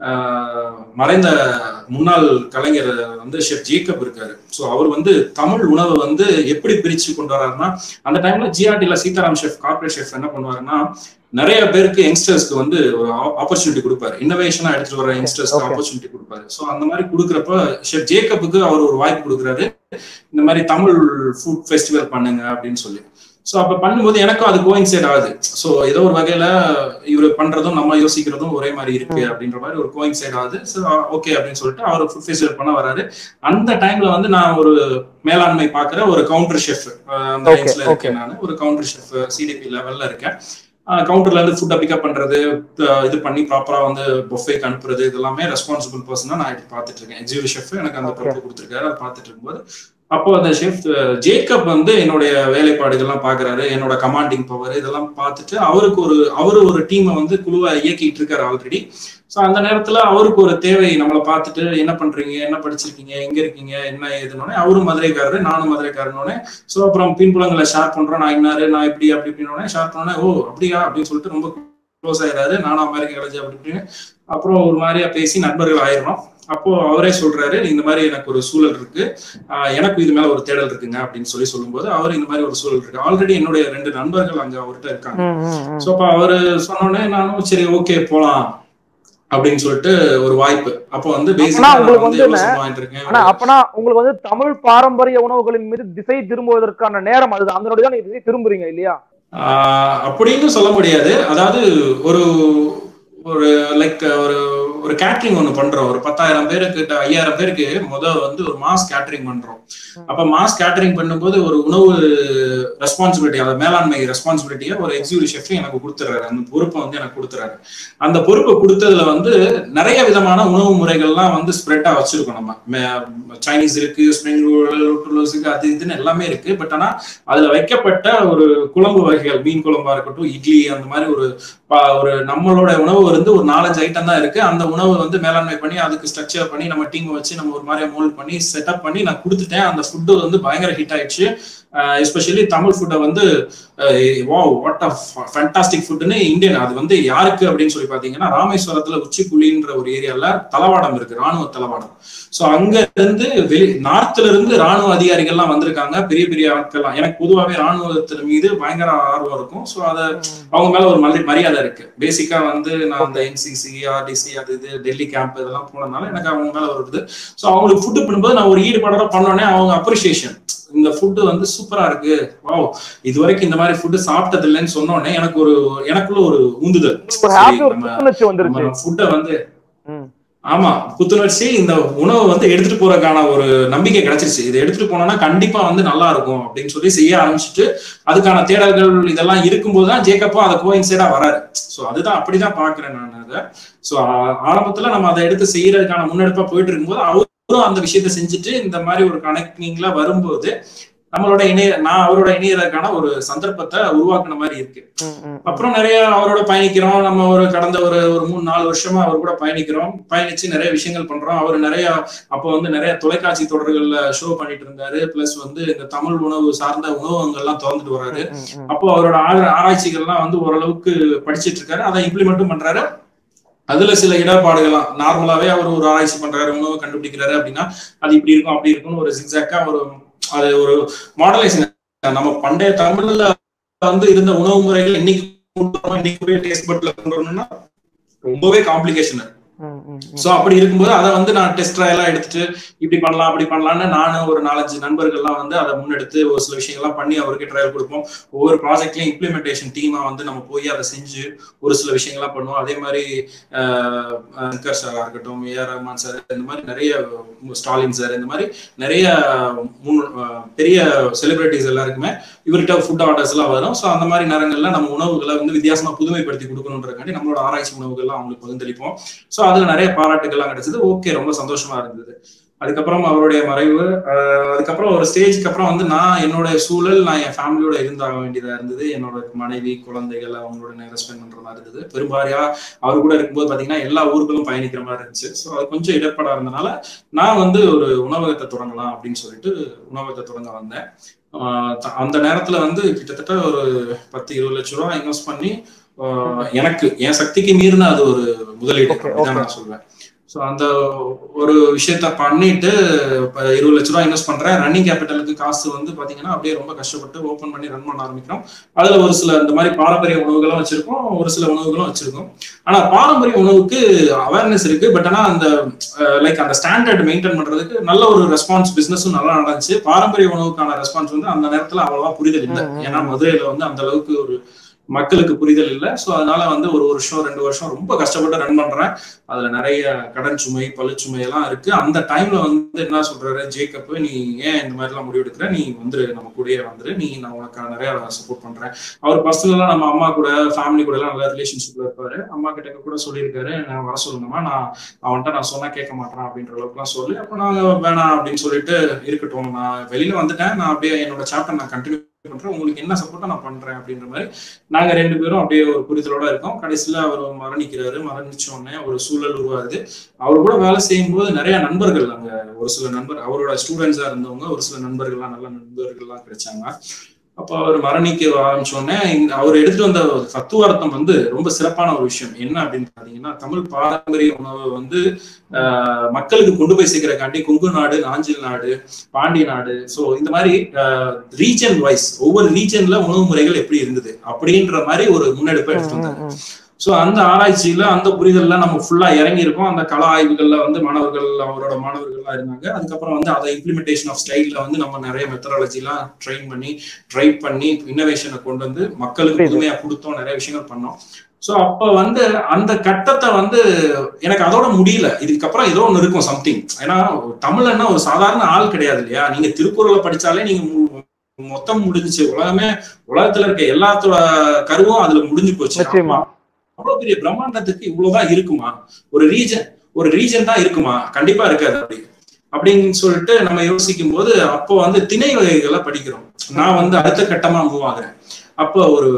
ஆஹ், மறைந்த முன்னாள் கலைஞர் வந்து ஷெஃப் ஜேக்கப் இருக்காரு ஸோ அவர் வந்து தமிழ் உணவை வந்து எப்படி பிரிச்சு கொண்டு வர்றாருன்னா அந்த டைம்ல ஜிஆர்டில சீதாராம் ஷெஃப் கார்பரேட் ஷெஃப் என்ன பண்ணுவாருன்னா நிறைய பேருக்கு யங்ஸ்டர்ஸ்க்கு வந்து ஒரு ஆப்பர்ச்சுனிட்டி கொடுப்பாரு இன்னோவேஷனா எடுத்துட்டு வர யங்ஸ்டர்ஸ்க்கு Okay. ஆப்பர்ச்சுனிட்டி கொடுப்பாரு ஸோ அந்த மாதிரி கொடுக்குறப்ப ஷெஃப் ஜேக்கப்புக்கு அவர் ஒரு வாய்ப்பு கொடுக்குறாரு இந்த மாதிரி தமிழ் ஃபுட் ஃபெஸ்டிவல் பண்ணுங்க அப்படின்னு சொல்லி ஸோ அப்ப பண்ணும்போது எனக்கும் அது கோயிங் சைட் ஆகுது ஸோ ஏதோ ஒரு வகையில இவர் பண்றதும் நம்ம யோசிக்கிறதும் ஒரே மாதிரி இருக்கு அப்படின்ற மாதிரி ஒரு கோயிங் சைட் ஆகுது ஸோ ஓகே அப்படின்னு சொல்லிட்டு அவர் ஃபுட் ஃபெஸ்டிவல் பண்ண வராரு அந்த டைம்ல வந்து நான் ஒரு மேலாண்மை பார்க்குற ஒரு கவுண்டர் ஷெஃப் அந்த Okay, ரேஞ்ச்ல okay. இருக்கேன் நான் ஒரு கவுண்டர் ஷெஃப் சிடிபி லெவல்ல இருக்கேன் கவுண்டர்ல இருந்து ஃபுட்டை பிக்கப் பண்றது அஹ் இது பண்ணி ப்ராப்பரா வந்து பொஃபேக்கு அனுப்புறது இது எல்லாமே ரெஸ்பான்சிபிள் பர்சனா நான் இப்படி பார்த்துட்டு இருக்கேன் எக்ஸிக்யூட்டிவ் ஷெஃப் எனக்கு அந்த Okay. பொறுப்பு கொடுத்துருக்காரு அதை பார்த்துட்டு இருக்கும்போது அப்போ அந்த ஷெஃப் ஜேக்கப் வந்து என்னுடைய வேலைப்பாடுகள்லாம் பாக்குறாரு என்னோட கமாண்டிங் பவர் இதெல்லாம் பார்த்துட்டு அவருக்கு ஒரு அவரு ஒரு டீமை வந்து குழுவை இயக்கிட்டு இருக்காரு ஆல்ரெடி ஸோ அந்த நேரத்துல அவருக்கு ஒரு தேவை நம்மளை பார்த்துட்டு என்ன பண்றீங்க என்ன படிச்சிருக்கீங்க எங்க இருக்கீங்க என்ன ஏதுனோடனே அவரும் மதுரைக்காரரு நானும் மதுரைக்காரனோடனே ஸோ அப்புறம் பின்புலங்களை ஷேர் பண்றோம் நான் இன்னாரு நான் இப்படி அப்படி இப்படின்னு ஷேர் பண்ணோன்னே ஓ அப்படியா அப்படின்னு சொல்லிட்டு ரொம்ப க்ளோஸ் ஆயிடாரு நானும் அமெரிக்கா காலேஜ் அப்படி இப்படின்னு அப்புறம் ஒரு மாதிரியா பேசி நண்பர்கள் ஆயிடுறோம் அப்போ அவரே சொல்றாரு இந்த மாதிரி எனக்கு ஒரு சூழல் இருக்கு ஆஹ் எனக்கு இது மேல ஒரு தேடல் இருக்குங்க அப்படின்னு சொல்லி சொல்லும்போது அவர் இந்த மாதிரி ஒரு சூழல் இருக்கு ஆல்ரெடி என்னுடைய ரெண்டு நண்பர்கள் அங்க அவர்கிட்ட இருக்காங்க சோ அப்ப அவரு சொன்னோடனே நானும் சரி ஓகே போலாம் அப்படின்னு சொல்லிட்டு ஒரு வாய்ப்பு அப்போ வந்து பேசிக்கா நான் உங்களுக்கு வந்து வந்து எவ்வளவு சும்மா வாங்கிட்டு இருக்கேன் ஆனா அப்பனா உங்களுக்கு வந்து தமிழ் பாரம்பரிய உணவுகளின் மீது திசை திரும்புவதற்கான நேரம் அதுதான் அதனுடைய தான் நீங்க திசை திரும்புறீங்க இல்லையா ஆஹ் அப்படின்னு சொல்ல முடியாது அதாவது ஒரு ஒரு லைக் ஒரு ஒரு கேட்டரிங் ஒண்ணு பண்றோம் ஒரு பத்தாயிரம் பேருக்கு ஐயாயிரம் பேருக்கு முத வந்து ஒரு மாஸ் கேட்டரிங் பண்றோம் அப்ப மாஸ் கேட்டரிங் பண்ணும்போது ஒரு உணவு ரெஸ்பான்சிபிலிட்டி அந்த மேலாண்மை ரெஸ்பான்சிபிலிட்டியை ஒரு எக்ஸிக்யூட்டிவ் ஷெஃப் எனக்கு கொடுத்துறாரு அந்த பொறுப்பை வந்து எனக்கு கொடுத்துறாரு அந்த பொறுப்பை கொடுத்ததுல வந்து நிறைய விதமான உணவு முறைகள்லாம் வந்து ஸ்ப்ரெட்டா வச்சிருக்கோம் நம்ம மே- சைனீஸ் இருக்கு ஸ்ப்ரிங் ரோல்ஸ் இருக்கு அது இதுன்னு எல்லாமே இருக்கு பட் ஆனா அதுல வைக்கப்பட்ட ஒரு குழம்பு வகைகள் மீன் குழம்பா இருக்கட்டும் இட்லி அந்த மாதிரி ஒரு பா- ஒரு நம்மளோட உணவு வந்து ஒரு நாலஞ்சு ஐட்டம் தான் இருக்கு அந்த உணவு வந்து மேலாண்மை பண்ணி அதுக்கு ஸ்ட்ரக்சர் பண்ணி நம்ம டீம் வச்சு நம்ம ஒரு மாதிரியா மோல்ட் பண்ணி செட்டப் பண்ணி நான் கொடுத்துட்டேன் அந்த ஃபுட்டு வந்து பயங்கர ஹிட் ஆயிடுச்சு எஸ்பெஷலி தமிழ் ஃபுட்டை வந்து வா வாட் அ ஃபேண்டாஸ்டிக் ஃபுட்னு இந்தியன் அது வந்து யாருக்கு அப்படின்னு சொல்லி பாத்தீங்கன்னா ராமேஸ்வரத்துல உச்சிப்புலின்ற ஒரு ஏரியால தளவாடம் இருக்கு ராணுவ தளவாடம் சோ அங்க இருந்து வெளி நார்த்ல இருந்து ராணுவ அதிகாரிகள்லாம் வந்திருக்காங்க பெரிய பெரிய ஆட்கள்லாம் எனக்கு பொதுவாகவே ராணுவத்தின் மீது பயங்கர ஆர்வம் இருக்கும் சோ அத அவங்க மேல ஒரு மரி மரியாதை இருக்கு பேசிக்கா வந்து நான் அந்த என்சிசி ஆர்டிசி அது இது டெல்லி கேம்ப் இதெல்லாம் போனதுனால எனக்கு அவங்க மேல ஒரு இது ஸோ அவங்களுக்கு ஃபுட்டு பண்ணும்போது நான் ஒரு ஈடுபாடோட பண்ணோடனே அவங்க அப்ரிசியேஷன் இந்த ஃபுட்டு வந்து சூப்பரா இருக்கு வாவ் இது வரைக்கும் இந்த மாதிரி ஃபுட்டு சாப்பிட்டது இல்லைன்னு சொன்னோடனே எனக்கு ஒரு எனக்குள்ள ஒரு உந்துதல் ஒரு சரி, ஹாப்பி ஒரு நம்ம புத்துணர்ச்சி வந்துருச்சு நம்ம ஃபுட்டை வந்து ம். ஆமா புத்துணர்ச்சி இந்த உணவை வந்து எடுத்துட்டு போறதுக்கான ஒரு நம்பிக்கை கிடைச்சிருச்சு இதை எடுத்துட்டு போனோம்னா கண்டிப்பா வந்து நல்லா இருக்கும் அப்படின்னு சொல்லி செய்ய ஆரம்பிச்சுட்டு அதுக்கான தேடல்கள் இதெல்லாம் இருக்கும்போது தான் ஜேக்கப்போ அதை கோயின்சைடா வராரு ஸோ அதுதான் அப்படிதான் பாக்குறேன் நான் அதை ஸோ ஆரம்பத்துல நம்ம அதை எடுத்து செய்யறதுக்கான முன்னெடுப்பா போயிட்டு இருக்கும்போது அவரும் அந்த விஷயத்த செஞ்சுட்டு இந்த மாதிரி ஒரு கனெக்டிங்ல வரும்போது நம்மளோட இணைய நான் அவரோட இணையறதுக்கான ஒரு சந்தர்ப்பத்தை உருவாக்குன மாதிரி இருக்கு அப்புறம் நிறைய அவரோட பயணிக்கிறோம் நம்ம ஒரு கடந்த ஒரு ஒரு மூணு நாலு வருஷமா அவர் கூட பயணிக்கிறோம் பயணிச்சு நிறைய விஷயங்கள் பண்றோம் அவர் நிறைய அப்போ வந்து நிறைய தொலைக்காட்சி தொடர்கள்ல ஷோ பண்ணிட்டு இருந்தாரு பிளஸ் வந்து இந்த தமிழ் உணவு சார்ந்த உணவகங்கள்லாம் திறந்துட்டு வர்றாரு அப்போ அவரோட ஆர- ஆராய்ச்சிகள்லாம் வந்து ஓரளவுக்கு படிச்சிட்டு இருக்காரு அதை இம்ப்ளிமெண்ட்டும் பண்றாரு அதுல சில இடர்பாடுகள்லாம் நார்மலாவே அவர் ஒரு ஆராய்ச்சி பண்றாரு உணவு கண்டுபிடிக்கிறாரு அப்படின்னா அது இப்படி இருக்கும் அப்படி இருக்கும்னு ஒரு ஜிக்ஸாக்கா ஒரு அது ஒரு மாடலேஷன் நம்ம பண்டைய தமிழ்ல வந்து இருந்த உணவு முறைகள் இன்னைக்கு கொண்டு வரணும், இன்னைக்கு போய் டேஸ்ட் பட்ல கொண்டு வரணும்னா ரொம்பவே காம்ப்ளிகேஷன் சோ அப்படி இருக்கும்போது அதை வந்து நான் டெஸ்ட் ட்ரையெல்லாம் எடுத்துட்டு இப்படி பண்ணலாம் அப்படி பண்ணலாம்னு நானும் ஒரு நாலஞ்சு நண்பர்கள்லாம் வந்து அதை முன்னெடுத்து ஒரு சில விஷயங்கள்லாம் பண்ணி அவருக்கு ட்ரையல் கொடுப்போம் ஒவ்வொரு ப்ராஜெக்ட்லயும் இம்ப்ளிமெண்டேஷன் டீமா வந்து நம்ம போய் அதை செஞ்சு ஒரு சில விஷயங்கள்லாம் பண்ணுவோம் அதே மாதிரி ஆஹ், சங்கர் சாரா இருக்கட்டும் ஏ ஆர் ரஹ்மான் சார் இந்த மாதிரி நிறைய ஸ்டாலின் சார் இந்த மாதிரி நிறைய முன் ஆஹ், பெரிய செலிபிரிட்டிஸ் எல்லாருக்குமே இவர்கிட்ட ஃபுட் ஆர்டர்ஸ் எல்லாம் வரும் ஸோ அந்த மாதிரி நேரங்கள்ல நம்ம உணவுகளை வந்து வித்தியாசமா புதுமைப்படுத்தி கொடுக்கணுன்றக்காண்டி நம்மளோட ஆராய்ச்சி உணவுகள்லாம் அவங்களுக்கு பகிர்ந்தளிப்போம் ஸோ அதுல நிறைய பாராட்டுகள்லாம் கிடைச்சது ஓகே ரொம்ப சந்தோஷமா இருந்தது அதுக்கப்புறம் அவருடைய மறைவு ஆஹ் அதுக்கப்புறம் ஒரு ஸ்டேஜ்க்கு அப்புறம் வந்து நான் என்னோட சூழல் நான் என் ஃபேமிலியோட இருந்தாக வேண்டியதா இருந்தது என்னோட மனைவி குழந்தைகள் அவங்களோட நேரம் ஸ்பெண்ட் பண்ற மாதிரி இருந்தது பெரும்பாரியா அவர் கூட இருக்கும்போது பாத்தீங்கன்னா எல்லா ஊர்களும் பயணிக்கிற மாதிரி இருந்துச்சு ஸோ அது கொஞ்சம் இடர்பாடா இருந்தனால நான் வந்து ஒரு உணவகத்தை தொடங்கலாம் அப்படின்னு சொல்லிட்டு உணவகத்தை தொடங்க வந்தேன் ஆஹ் த- அந்த நேரத்துல வந்து கிட்டத்தட்ட ஒரு பத்து இருபது லட்ச ரூபா இன்வெஸ்ட் பண்ணி ஆஹ் எனக்கு என் சக்திக்கு மீறின அது ஒரு முதலீடு Okay, அப்படிதான் okay. நான் சொல்வேன் ஸோ அந்த ஒரு விஷயத்த பண்ணிட்டு இப்ப இருபது லட்ச ரூபா இன்வெஸ்ட் பண்றேன் ரன்னிங் கேபிட்டலுக்கு காசு வந்து பாத்தீங்கன்னா அப்படியே ரொம்ப கஷ்டப்பட்டு ஓப்பன் பண்ணி ரன் பண்ண ஆரம்பிக்கிறோம் அதுல ஒரு சில இந்த மாதிரி பாரம்பரிய உணவுகளும் வச்சிருக்கோம் ஒரு சில உணவுகளும் வச்சிருக்கோம் ஆனா பாரம்பரிய உணவுக்கு அவேர்னஸ் இருக்கு பட் ஆனா அந்த லைக் அந்த ஸ்டாண்டர்ட் மெயின்டைன் பண்றதுக்கு நல்ல ஒரு ரெஸ்பான்ஸ் பிசினஸும் நல்லா நடந்துச்சு பாரம்பரிய உணவுக்கான ரெஸ்பான்ஸ் வந்து அந்த நேரத்துல அவ்வளவா புரிதல் இல்லை ம், ம், ஏன்னா மதுரையில வந்து அந்த அளவுக்கு ஒரு மக்களுக்கு புரிதல் இல்லை ஸோ அதனால வந்து ஒரு வருஷம் ரெண்டு வருஷம் ரொம்ப கஷ்டப்பட்டு ரன் பண்றேன் அதுல நிறைய கடன் சுமை பழுச்சுமை எல்லாம் இருக்கு அந்த டைம்ல வந்து என்ன சொல்றாரு ஜேக்கப் நீ ஏன் இந்த மாதிரி எல்லாம் முடிவு எடுக்கிற நீ வந்துரு நம்ம கூடயே வந்துரு நீ நான் உனக்கு நிறைய சப்போர்ட் பண்றேன் அவர் பர்சனலா நம்ம அம்மா கூட ஃபேமிலி கூட எல்லாம் நல்ல ரிலேஷன்ஷிப்ல இருப்பாரு அம்மா கிட்ட கூட சொல்லியிருக்காரு நான் வர சொல்லுங்கம்மா நான் அவன்கிட்ட நான் சொன்னா கேட்க மாட்டேன் அப்படின்ற அளவுக்குலாம் சொல்லி அப்ப நாங்க வேணாம் அப்படின்னு சொல்லிட்டு இருக்கட்டும் நான் வெளியில வந்துட்டேன் நான் அப்படியே என்னோட சாப்டர் நான் கண்டினியூ பண்றேன் உங்களுக்கு என்ன சப்போர்ட்டா நான் பண்றேன் அப்படின்ற மாதிரி நாங்க ரெண்டு பேரும் அப்படியே ஒரு புரிதலோட இருக்கோம் கடைசியில அவர் மரணிக்கிறாரு மரணிச்ச உடனே ஒரு சூழல் உருவாகுது அவர் கூட வேலை செய்யும் போது நிறைய நண்பர்கள் அங்க ஒரு சில நண்பர் அவரோட ஸ்டூடெண்ட்ஸா இருந்தவங்க ஒரு சில நண்பர்கள்லாம் நல்ல நண்பர்கள்லாம் கிடைச்சாங்க அப்போ அவர் மரணிக்க ஆரம்பிச்ச உடனே இந்த- அவர் எடுத்துட்டு வந்த தத்துவார்த்தம் வந்து ரொம்ப சிறப்பான ஒரு விஷயம் என்ன அப்படின்னு பாத்தீங்கன்னா தமிழ் பாரம்பரிய உணவு வந்து ஆஹ், மக்களுக்கு கொண்டு போய் சேர்க்கிறக்காண்டி கொங்கு நாடு நாஞ்சில் நாடு பாண்டி நாடு சோ இந்த மாதிரி ரீஜன் வைஸ் ஒவ்வொரு ரீஜன்ல உணவு முறைகள் எப்படி இருந்தது அப்படின்ற மாதிரி ஒரு முன்னெடுப்பை எடுத்துட்டு வந்தாங்க சோ அந்த ஆராய்ச்சியில அந்த புரிதல்ல நம்ம ஃபுல்லா இறங்கி இருக்கோம் அந்த கள ஆய்வுகள்ல வந்து மாணவர்கள் அவரோட மாணவர்கள்லாம் இருந்தாங்க அதுக்கப்புறம் வந்து அதை இம்ப்ளிமெண்டேஷன் ஆஃப் ஸ்டைல்ல வந்து நம்ம நிறைய மெத்தடாலஜி எல்லாம் ட்ரெயின் பண்ணி ட்ரை பண்ணி இன்னோவேஷனை கொண்டு வந்து மக்களுக்கு புரியுது. புதுமையா கொடுத்தோம் நிறைய விஷயங்கள் பண்ணோம் சோ அப்ப வந்து அந்த கட்டத்தை வந்து எனக்கு அதோட முடியல இதுக்கப்புறம் ஏதோ ஒண்ணு இருக்கும் சம்திங் ஏன்னா தமிழன்னா ஒரு சாதாரண ஆள் கிடையாது இல்லையா நீங்க திருக்குறளை படிச்சாலே நீங்க மு- மொத்தம் முடிஞ்சுச்சு உலகமே உலகத்துல இருக்க எல்லாத்தோட கருவும் அதுல முடிஞ்சு போச்சு நிச்சயமா அவ்வளவு பெரிய பிரம்மாண்டத்துக்கு இவ்வளவுதான் இருக்குமா ஒரு ரீஜன் ஒரு ரீஜன் தான் இருக்குமா கண்டிப்பா இருக்காது அப்படி அப்படின்னு சொல்லிட்டு நம்ம யோசிக்கும் போது அப்போ வந்து திணை வகைகளை படிக்கிறோம் நான் வந்து அடுத்த கட்டமா மூவ் ஆகுறேன் அப்போ ஒரு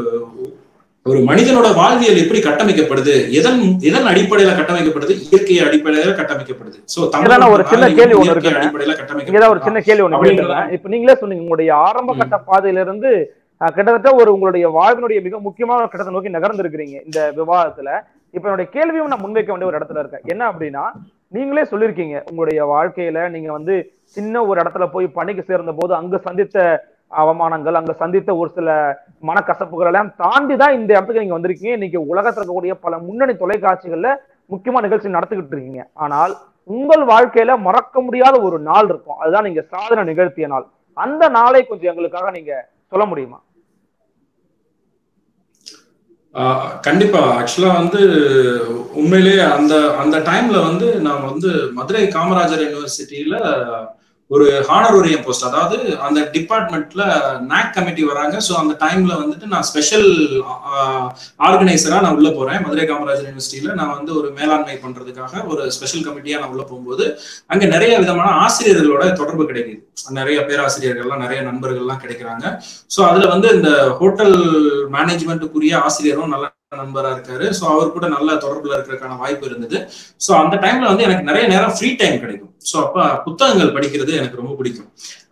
ஒரு மனிதனோட வாழ்வியல் எப்படி கட்டமைக்கப்படுது எதன் எதன் அடிப்படையில கட்டமைக்கப்படுது இயற்கை அடிப்படையில கட்டமைக்கப்படுது சோ இதுல ஒரு சின்ன கேள்வி ஒண்ணு இயற்கை இருக்குங்க. அடிப்படையில இங்கதான் ஒரு சின்ன கேள்வி ஒண்ணு அப்படிங்களா? கேட்டுறேன் இப்ப நீங்களே சொன்னீங்க உங்களுடைய ஆரம்ப கட்ட பாதையில இருந்து அஹ், கிட்டத்தட்ட ஒரு உங்களுடைய வாழ்வினுடைய மிக முக்கியமான கட்டத்தை நோக்கி நகர்ந்திருக்கிறீங்க இந்த விவாதத்துல இப்ப என்னுடைய கேள்வியும் நான் முன்வைக்க வேண்டிய ஒரு இடத்துல இருக்கேன் என்ன அப்படின்னா நீங்களே சொல்லியிருக்கீங்க உங்களுடைய வாழ்க்கையில நீங்க வந்து சின்ன ஒரு இடத்துல போய் பணிக்கு சேர்ந்த போது அங்க சந்தித்த அவமானங்கள் அங்க சந்தித்த ஒரு சில மனக்கசப்புகள் எல்லாம் தாண்டி தான் இந்த இடத்துக்கு நீங்க வந்திருக்கீங்க இன்னைக்கு உலகத்துல இருக்கக்கூடிய பல முன்னணி தொலைக்காட்சிகள்ல முக்கியமான நிகழ்ச்சி நடத்திக்கிட்டு இருக்கீங்க ஆனால் உங்கள் வாழ்க்கையில மறக்க முடியாத ஒரு நாள் இருக்கும் அதுதான் நீங்க சாதனை நிகழ்த்திய நாள் அந்த நாளை கொஞ்சம் எங்களுக்காக நீங்க சொல்ல முடியுமா ஆஹ் கண்டிப்பா ஆக்சுவலா வந்து உண்மையிலேயே அந்த அந்த டைம்ல வந்து நான் வந்து மதுரை காமராஜர் யூனிவர்சிட்டியில ஒரு ஹானரோரியம் போஸ்ட் அதாவது அந்த டிபார்ட்மெண்ட்ல நாக் கமிட்டி வராங்க ஸோ அந்த டைம்ல வந்துட்டு நான் ஸ்பெஷல் ஆர்கனைசரா நான் உள்ள போறேன் மதுரை காமராஜர் யூனிவர்சிட்டியில நான் வந்து ஒரு மேலாண்மை பண்றதுக்காக ஒரு ஸ்பெஷல் கமிட்டியா நான் உள்ள போகும்போது அங்க நிறைய விதமான ஆசிரியர்களோட தொடர்பு கிடைக்குது நிறைய பேராசிரியர்கள்லாம் நிறைய நண்பர்கள்லாம் கிடைக்கிறாங்க ஸோ அதுல வந்து இந்த ஹோட்டல் மேனேஜ்மெண்ட்டுக்குரிய ஆசிரியரும் நல்ல நண்பரா இருக்காரு ஸோ அவர் கூட நல்ல தொடர்புல இருக்கிறதுக்கான வாய்ப்பு இருந்தது ஸோ அந்த டைம்ல வந்து எனக்கு நிறைய நேரம் ஃப்ரீ டைம் கிடைக்கும் ஸோ அப்ப புத்தகங்கள் படிக்கிறது எனக்கு ரொம்ப பிடிக்கும்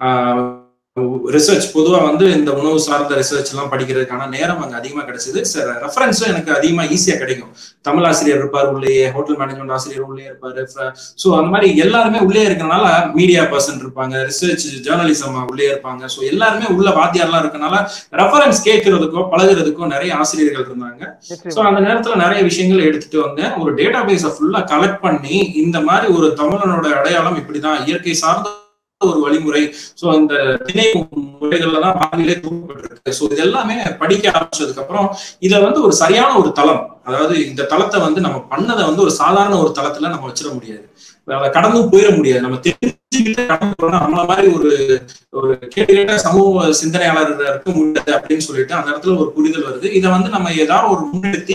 ரிசர்ச் பொதுவா வந்து இந்த உணவு சார்ந்த ரிசர்ச் எல்லாம் படிக்கிறதுக்கான நேரம் அங்க அதிகமா கிடைச்சது சார் ரெஃபரன்ஸும் எனக்கு அதிகமா ஈஸியா கிடைக்கும் தமிழ் ஆசிரியர் இருப்பார் உள்ளேயே ஹோட்டல் மேனேஜ்மெண்ட் ஆசிரியர் உள்ளே இருப்பாரு ஸோ அந்த மாதிரி எல்லாருமே உள்ளே இருக்கிறனால மீடியா பர்சன் இருப்பாங்க ரிசர்ச் ஜேர்னலிசம் உள்ளே இருப்பாங்க ஸோ எல்லாருமே உள்ள வாத்தியார்லாம் இருக்கனால ரெஃபரன்ஸ் கேட்கறதுக்கோ பழகுறதுக்கோ நிறைய ஆசிரியர்கள் இருந்தாங்க ஸோ அந்த நேரத்துல நிறைய விஷயங்கள் எடுத்துட்டு வந்தேன் ஒரு டேட்டா பேஸை ஃபுல்லா கலெக்ட் பண்ணி இந்த மாதிரி ஒரு தமிழனோட அடையாளம் இப்படிதான் இயற்கை சார்ந்த ஒரு வழிமுறை சோ இந்த திணை முறைகள்ல தான் பாதியிலே தூக்கப்பட்டிருக்கு ஸோ இது எல்லாமே படிக்க ஆரம்பிச்சதுக்கு அப்புறம் இத வந்து ஒரு சரியான ஒரு தளம் அதாவது இந்த தளத்தை வந்து நம்ம பண்ணதை வந்து ஒரு சாதாரண ஒரு தளத்துல நம்ம வச்சிட முடியாது அதை கடந்தும் போயிட முடியாது நம்ம தெரிஞ்சுக்கிட்டு கடந்து போறோம்னா நம்மள மாதிரி ஒரு ஒரு கேட்ட சமூக சிந்தனையாளர் இருக்க முடியாது அப்படின்னு சொல்லிட்டு அந்த இடத்துல ஒரு புரிதல் வருது இதை வந்து நம்ம ஏதாவது ஒரு முன்னெடுத்தி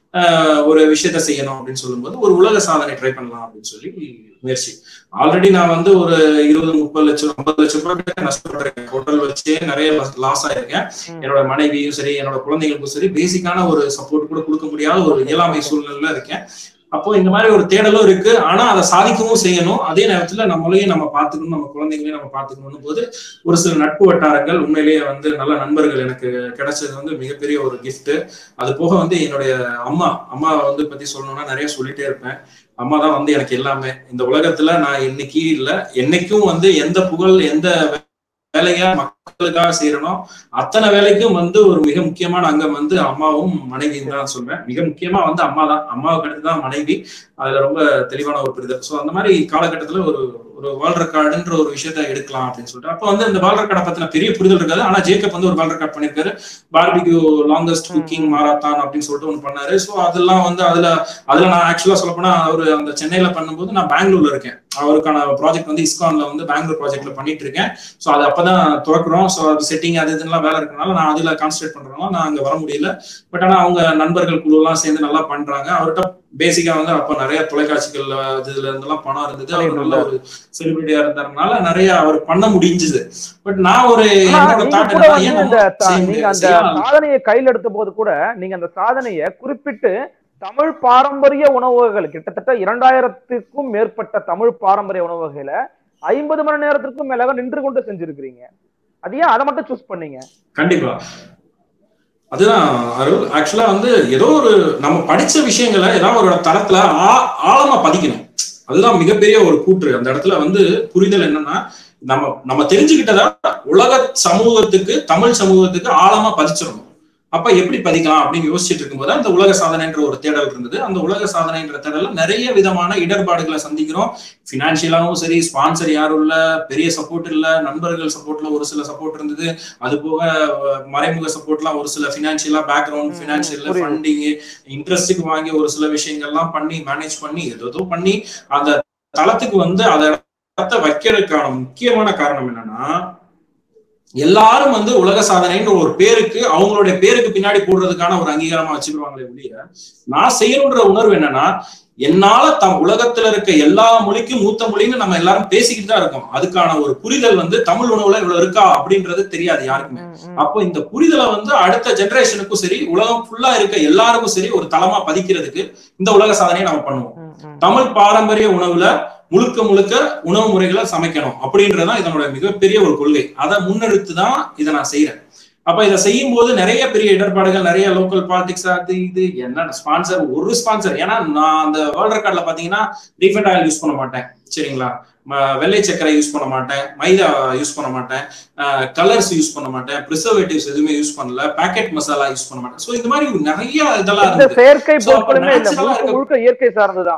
ஒரு விஷயத்த செய்யணும் அப்படின்னு சொல்லும்போது ஒரு உலக சாதனை ட்ரை பண்ணலாம் அப்படின்னு சொல்லி முயற்சி ஆல்ரெடி நான் வந்து ஒரு இருபது முப்பது லட்சம் ஐம்பது லட்சம் ரூபாய் நஷ்டப்பட்டிருக்கேன் ஹோட்டல் வச்சே நிறைய லாஸ் ஆயிருக்கேன் என்னோட மனைவியும் சரி என்னோட குழந்தைகளுக்கும் சரி பேசிக்கான ஒரு சப்போர்ட் கூட கொடுக்க முடியாத ஒரு இயலாமை சூழ்நிலையில இருக்கேன் அப்போ இந்த மாதிரி ஒரு தேடலும் இருக்கு ஆனா அதை சாதிக்கவும் செய்யணும் அதே நேரத்துல நம்மளையும் நம்ம பார்த்துக்கணும் நம்ம குழந்தைங்களையும் நம்ம பார்த்துக்கணும் போது ஒரு சில நட்பு வட்டாரங்கள் உண்மையிலேயே வந்து நல்ல நண்பர்கள் எனக்கு கிடைச்சது வந்து மிகப்பெரிய ஒரு கிஃப்ட் அது போக வந்து என்னுடைய அம்மா அம்மா வந்து பத்தி சொல்லணும்னா நிறைய சொல்லிட்டே இருப்பேன் அம்மா தான் வந்து எனக்கு எல்லாமே இந்த உலகத்துல நான் இன்னைக்கு இல்ல என்னைக்கும் வந்து எந்த புகழ் எந்த வேலையா மக்களுக்காக செய்யறணும் அத்தனை வேலைக்கும் வந்து ஒரு மிக முக்கியமான அங்கம் வந்து அம்மாவும் மனைவியும் தான் சொல்றேன் மிக முக்கியமா வந்து அம்மா தான் அம்மாவுக்கு அடுத்து தான் மனைவி அதுல ரொம்ப தெளிவான ஒரு புரிதல் ஸோ அந்த மாதிரி காலகட்டத்துல ஒரு ஒரு வேர்ல்ட் ரெக்கார்டுன்ற ஒரு விஷயத்த எடுக்கலாம் அப்படின்னு சொல்லிட்டு அப்போ வந்து இந்த வேர்ல்ட் ரெக்கார்டை பத்தின பெரிய புரிதல் இருக்காது ஆனா ஜேக்கப் வந்து ஒரு வேர்ல்ட் ரெக்கார்ட் பண்ணிருக்காரு பார்பிக்யூ லாங்கஸ்ட் குக்கிங் மாராத்தான் அப்படின்னு சொல்லிட்டு ஒன்று பண்ணாரு ஸோ அதெல்லாம் வந்து அதுல அதுல நான் ஆக்சுவலா சொல்ல போனா அவர் அந்த சென்னையில பண்ணும்போது நான் பெங்களூர்ல இருக்கேன் அவருக்கான ப்ராஜெக்ட் வந்து இஸ்கான்ல வந்து பெங்களூர் ப்ராஜெக்ட்ல பண்ணிட்டு இருக்கேன் ஸோ அது அப்பதான் துறக்குறோம் ஸோ அது செட்டிங் அது இதெல்லாம் வேலை இருக்கனால நான் அதுல கான்சன்ட்ரேட் பண்றதுனால நான் அங்க வர முடியல பட் ஆனா அவங்க நண்பர்கள் குழு எல்லாம் சேர்ந்து நல்லா பண்றாங்க அவர்கிட்ட பேசிக்கா வந்து அப்ப நிறைய தொலைக்காட்சிகள்ல இதுல இருந்தெல்லாம் பணம் இருந்தது அவர் நல்ல ஒரு செலிபிரிட்டியா இருந்ததுனால நிறைய அவர் பண்ண முடிஞ்சது பட் நான் ஒரு நீங்க அந்த சாதனையை கையில் எடுத்த போது கூட நீங்க அந்த சாதனையை குறிப்பிட்டு தமிழ் பாரம்பரிய உணவுகள் கிட்டத்தட்ட இரண்டாயிரத்துக்கும் மேற்பட்ட தமிழ் பாரம்பரிய உணவுகளை ஐம்பது மணி நேரத்திற்கும் மேலாக நின்று கொண்டு செஞ்சிருக்கிறீங்க அது ஏன் அதை மட்டும் சூஸ் பண்ணீங்க கண்டிப்பா அதுதான் அருள் ஆக்சுவலா வந்து ஏதோ ஒரு நம்ம படிச்ச விஷயங்களை ஏதாவது ஒரு தரத்துல ஆழமா பதிக்கணும் அதுதான் மிகப்பெரிய ஒரு கூற்று அந்த இடத்துல வந்து புரிதல் என்னன்னா நம்ம நம்ம தெரிஞ்சுக்கிட்டதா உலக சமூகத்துக்கு தமிழ் சமூகத்துக்கு ஆழமா பதிச்சிடணும் அப்ப எப்படி பதிக்கலாம் அப்படின்னு யோசிச்சுட்டு இருக்கும்போது அந்த உலக சாதனைன்ற ஒரு தேடல் இருந்தது அந்த உலக சாதனைன்ற தேடல நிறைய விதமான இடர்பாடுகளை சந்திக்கிறோம் பினான்சியலாவும் சரி ஸ்பான்சர் யாரும் இல்ல பெரிய சப்போர்ட் இல்ல நண்பர்கள் சப்போர்ட்ல ஒரு சில சப்போர்ட் இருந்தது அது போக மறைமுக சப்போர்ட்லாம் ஒரு சில பினான்சியலா பேக்ரவுண்ட் பினான்சியல் ஃபண்டிங் இன்ட்ரெஸ்ட்டுக்கு வாங்கி ஒரு சில விஷயங்கள்லாம் பண்ணி மேனேஜ் பண்ணி ஏதோ பண்ணி அந்த தளத்துக்கு வந்து அதை இடத்த வைக்கிறதுக்கான முக்கியமான காரணம் என்னன்னா எல்லாரும் வந்து உலக சாதனைன்ற ஒரு பேருக்கு அவங்களுடைய பேருக்கு பின்னாடி போடுறதுக்கான ஒரு அங்கீகாரமா வச்சுக்கிடுவாங்களே ஒழிய நான் செய்யணுன்ற உணர்வு என்னன்னா என்னால தம் உலகத்துல இருக்க எல்லா மொழிக்கும் மூத்த மொழின்னு நம்ம எல்லாரும் பேசிக்கிட்டு தான் இருக்கோம் அதுக்கான ஒரு புரிதல் வந்து தமிழ் உணவுல இவ்வளவு இருக்கா அப்படின்றது தெரியாது யாருக்குமே அப்போ இந்த புரிதலை வந்து அடுத்த ஜெனரேஷனுக்கும் சரி உலகம் ஃபுல்லா இருக்க எல்லாருக்கும் சரி ஒரு தளமா பதிக்கிறதுக்கு இந்த உலக சாதனையை நம்ம பண்ணுவோம் தமிழ் பாரம்பரிய உணவுல முழுக்க முழுக்க உணவு முறைகளை சமைக்கணும் அப்படின்றதான் இதனோட மிகப்பெரிய ஒரு கொள்கை அதை முன்னெடுத்து தான் இதை நான் செய்யறேன் அப்ப இதை செய்யும் போது நிறைய பெரிய இடர்பாடுகள் நிறைய லோக்கல் பாலிடிக்ஸ் அது இது என்ன ஸ்பான்சர் ஒரு ஸ்பான்சர் ஏன்னா நான் அந்த வேர்ல்ட் ரெக்கார்ட்ல பாத்தீங்கன்னா ரீஃபண்ட் ஆயில் யூஸ் பண்ண மாட்டேன் சரிங்களா வெள்ளை சக்கரை யூஸ் பண்ண மாட்டேன் மைதா யூஸ் பண்ண மாட்டேன் கலர்ஸ் யூஸ் பண்ண மாட்டேன் ப்ரிசர்வேட்டிவ்ஸ் எதுவுமே யூஸ் பண்ணல பேக்கெட் மசாலா யூஸ் பண்ண மாட்டேன் சோ இந்த மாதிரி நிறைய இதெல்லாம் செயற்கை பொருட்களுமே முழுக்க இயற்கை சார்ந்துதான்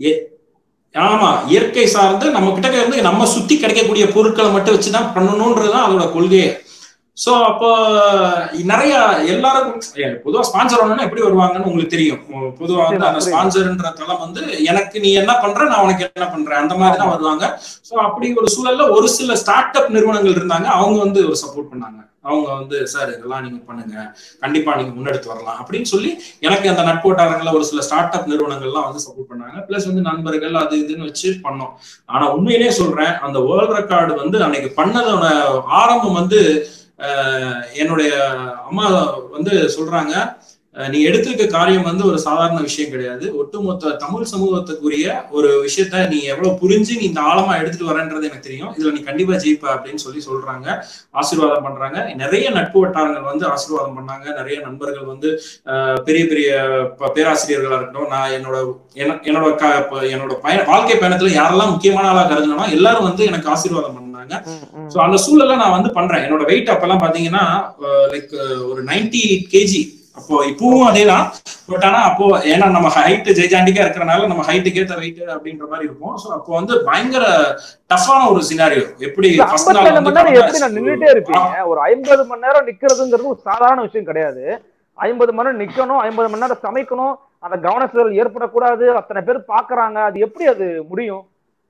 ஆமா இயற்கை சார்ந்து நம்ம கிட்ட இருந்து நம்ம சுத்தி கிடைக்கக்கூடிய பொருட்களை மட்டும் வச்சுதான் பண்ணணும்ன்றதுதான் அதோட கொள்கையே சோ அப்போ நிறைய எல்லாருக்கும் ஏ, பொதுவா ஸ்பான்சர் வரணும்னா எப்படி வருவாங்கன்னு உங்களுக்கு தெரியும் உம், பொதுவா வந்து அந்த புரியுது. ஸ்பான்சர்ன்ற தளம் வந்து எனக்கு நீ என்ன பண்ற நான் உனக்கு என்ன பண்றேன் அந்த மாதிரி தான் வருவாங்க சோ அப்படி ஒரு சூழல்ல ஒரு சில ஸ்டார்ட் அப் நிறுவனங்கள் இருந்தாங்க அவங்க வந்து ஒரு சப்போர்ட் பண்ணாங்க அவங்க வந்து சார் இதெல்லாம் நீங்க பண்ணுங்க கண்டிப்பா நீங்க முன்னெடுத்து வரலாம் அப்படின்னு சொல்லி எனக்கு அந்த நட்போட்டாரங்கள்ல ஒரு சில ஸ்டார்ட் அப் நிறுவனங்கள்லாம் வந்து சப்போர்ட் பண்ணாங்க பிளஸ் வந்து நண்பர்கள் அது இதுன்னு வச்சு பண்ணோம் ஆனா உண்மையிலேயே சொல்றேன் அந்த வேர்ல்ட் ரெக்கார்டு வந்து அன்னைக்கு பண்ணதோட ஆரம்பம் வந்து அஹ், என்னுடைய அம்மா வந்து சொல்றாங்க அஹ், நீ எடுத்திருக்க காரியம் வந்து ஒரு சாதாரண விஷயம் கிடையாது ஒட்டுமொத்த தமிழ் சமூகத்துக்குரிய ஒரு விஷயத்த நீ எவ்வளவு புரிஞ்சு நீ இந்த ஆழமா எடுத்துட்டு வரேன்றது எனக்கு தெரியும் இதுல நீ கண்டிப்பா ஜெயிப்ப அப்படின்னு சொல்லி சொல்றாங்க ஆசீர்வாதம் பண்றாங்க நிறைய நட்பு வட்டாரங்கள் வந்து ஆசீர்வாதம் பண்ணாங்க நிறைய நண்பர்கள் வந்து அஹ், பெரிய பெரிய ப- பேராசிரியர்களா இருக்கட்டும் நான் என்னோட என்ன- என்னோட க- ப- என்னோட பயண வாழ்க்கை பயணத்துல யாரெல்லாம் முக்கியமான ஆளா கருதுனோ எல்லாரும் வந்து எனக்கு ஆசீர்வாதம் பண்ணாங்க ம், ம். சோ அந்த சூழல்ல நான் வந்து பண்றேன் என்னோட வெயிட் அப்பெல்லாம் பாத்தீங்கன்னா லைக் ஒரு 90 கேஜி அப்போ இப்பவும் அதேதான் பட் ஆனா அப்போ ஏன்னா நம்ம ஹைட் ஜெய்ஜாண்டிக்கா இருக்கிறனால நம்ம ஹைட்டுக்கு ஏத்த வெயிட் அப்படின்ற மாதிரி இருக்கும் சோ அப்போ வந்து பயங்கர டஃப்பான ஒரு சினாரியோ எப்படி இல்ல, ஃபர்ஸ்ட் நாள் 57 வந்து மணி நேரம் எப்படி நான் கடந்த- நின்னுட்டே இருப்பீங்க ஒரு ஐம்பது மணி நேரம் நிக்கிறதுங்கிறது ஒரு சாதாரண விஷயம் கிடையாது ஐம்பது மணி நேரம் நிக்கணும் ஐம்பது மணி நேரம் சமைக்கணும் அந்த கவனச்சிதறல் ஏற்படக்கூடாது அத்தனை பேர் பாக்குறாங்க அது எப்படி அது முடியும்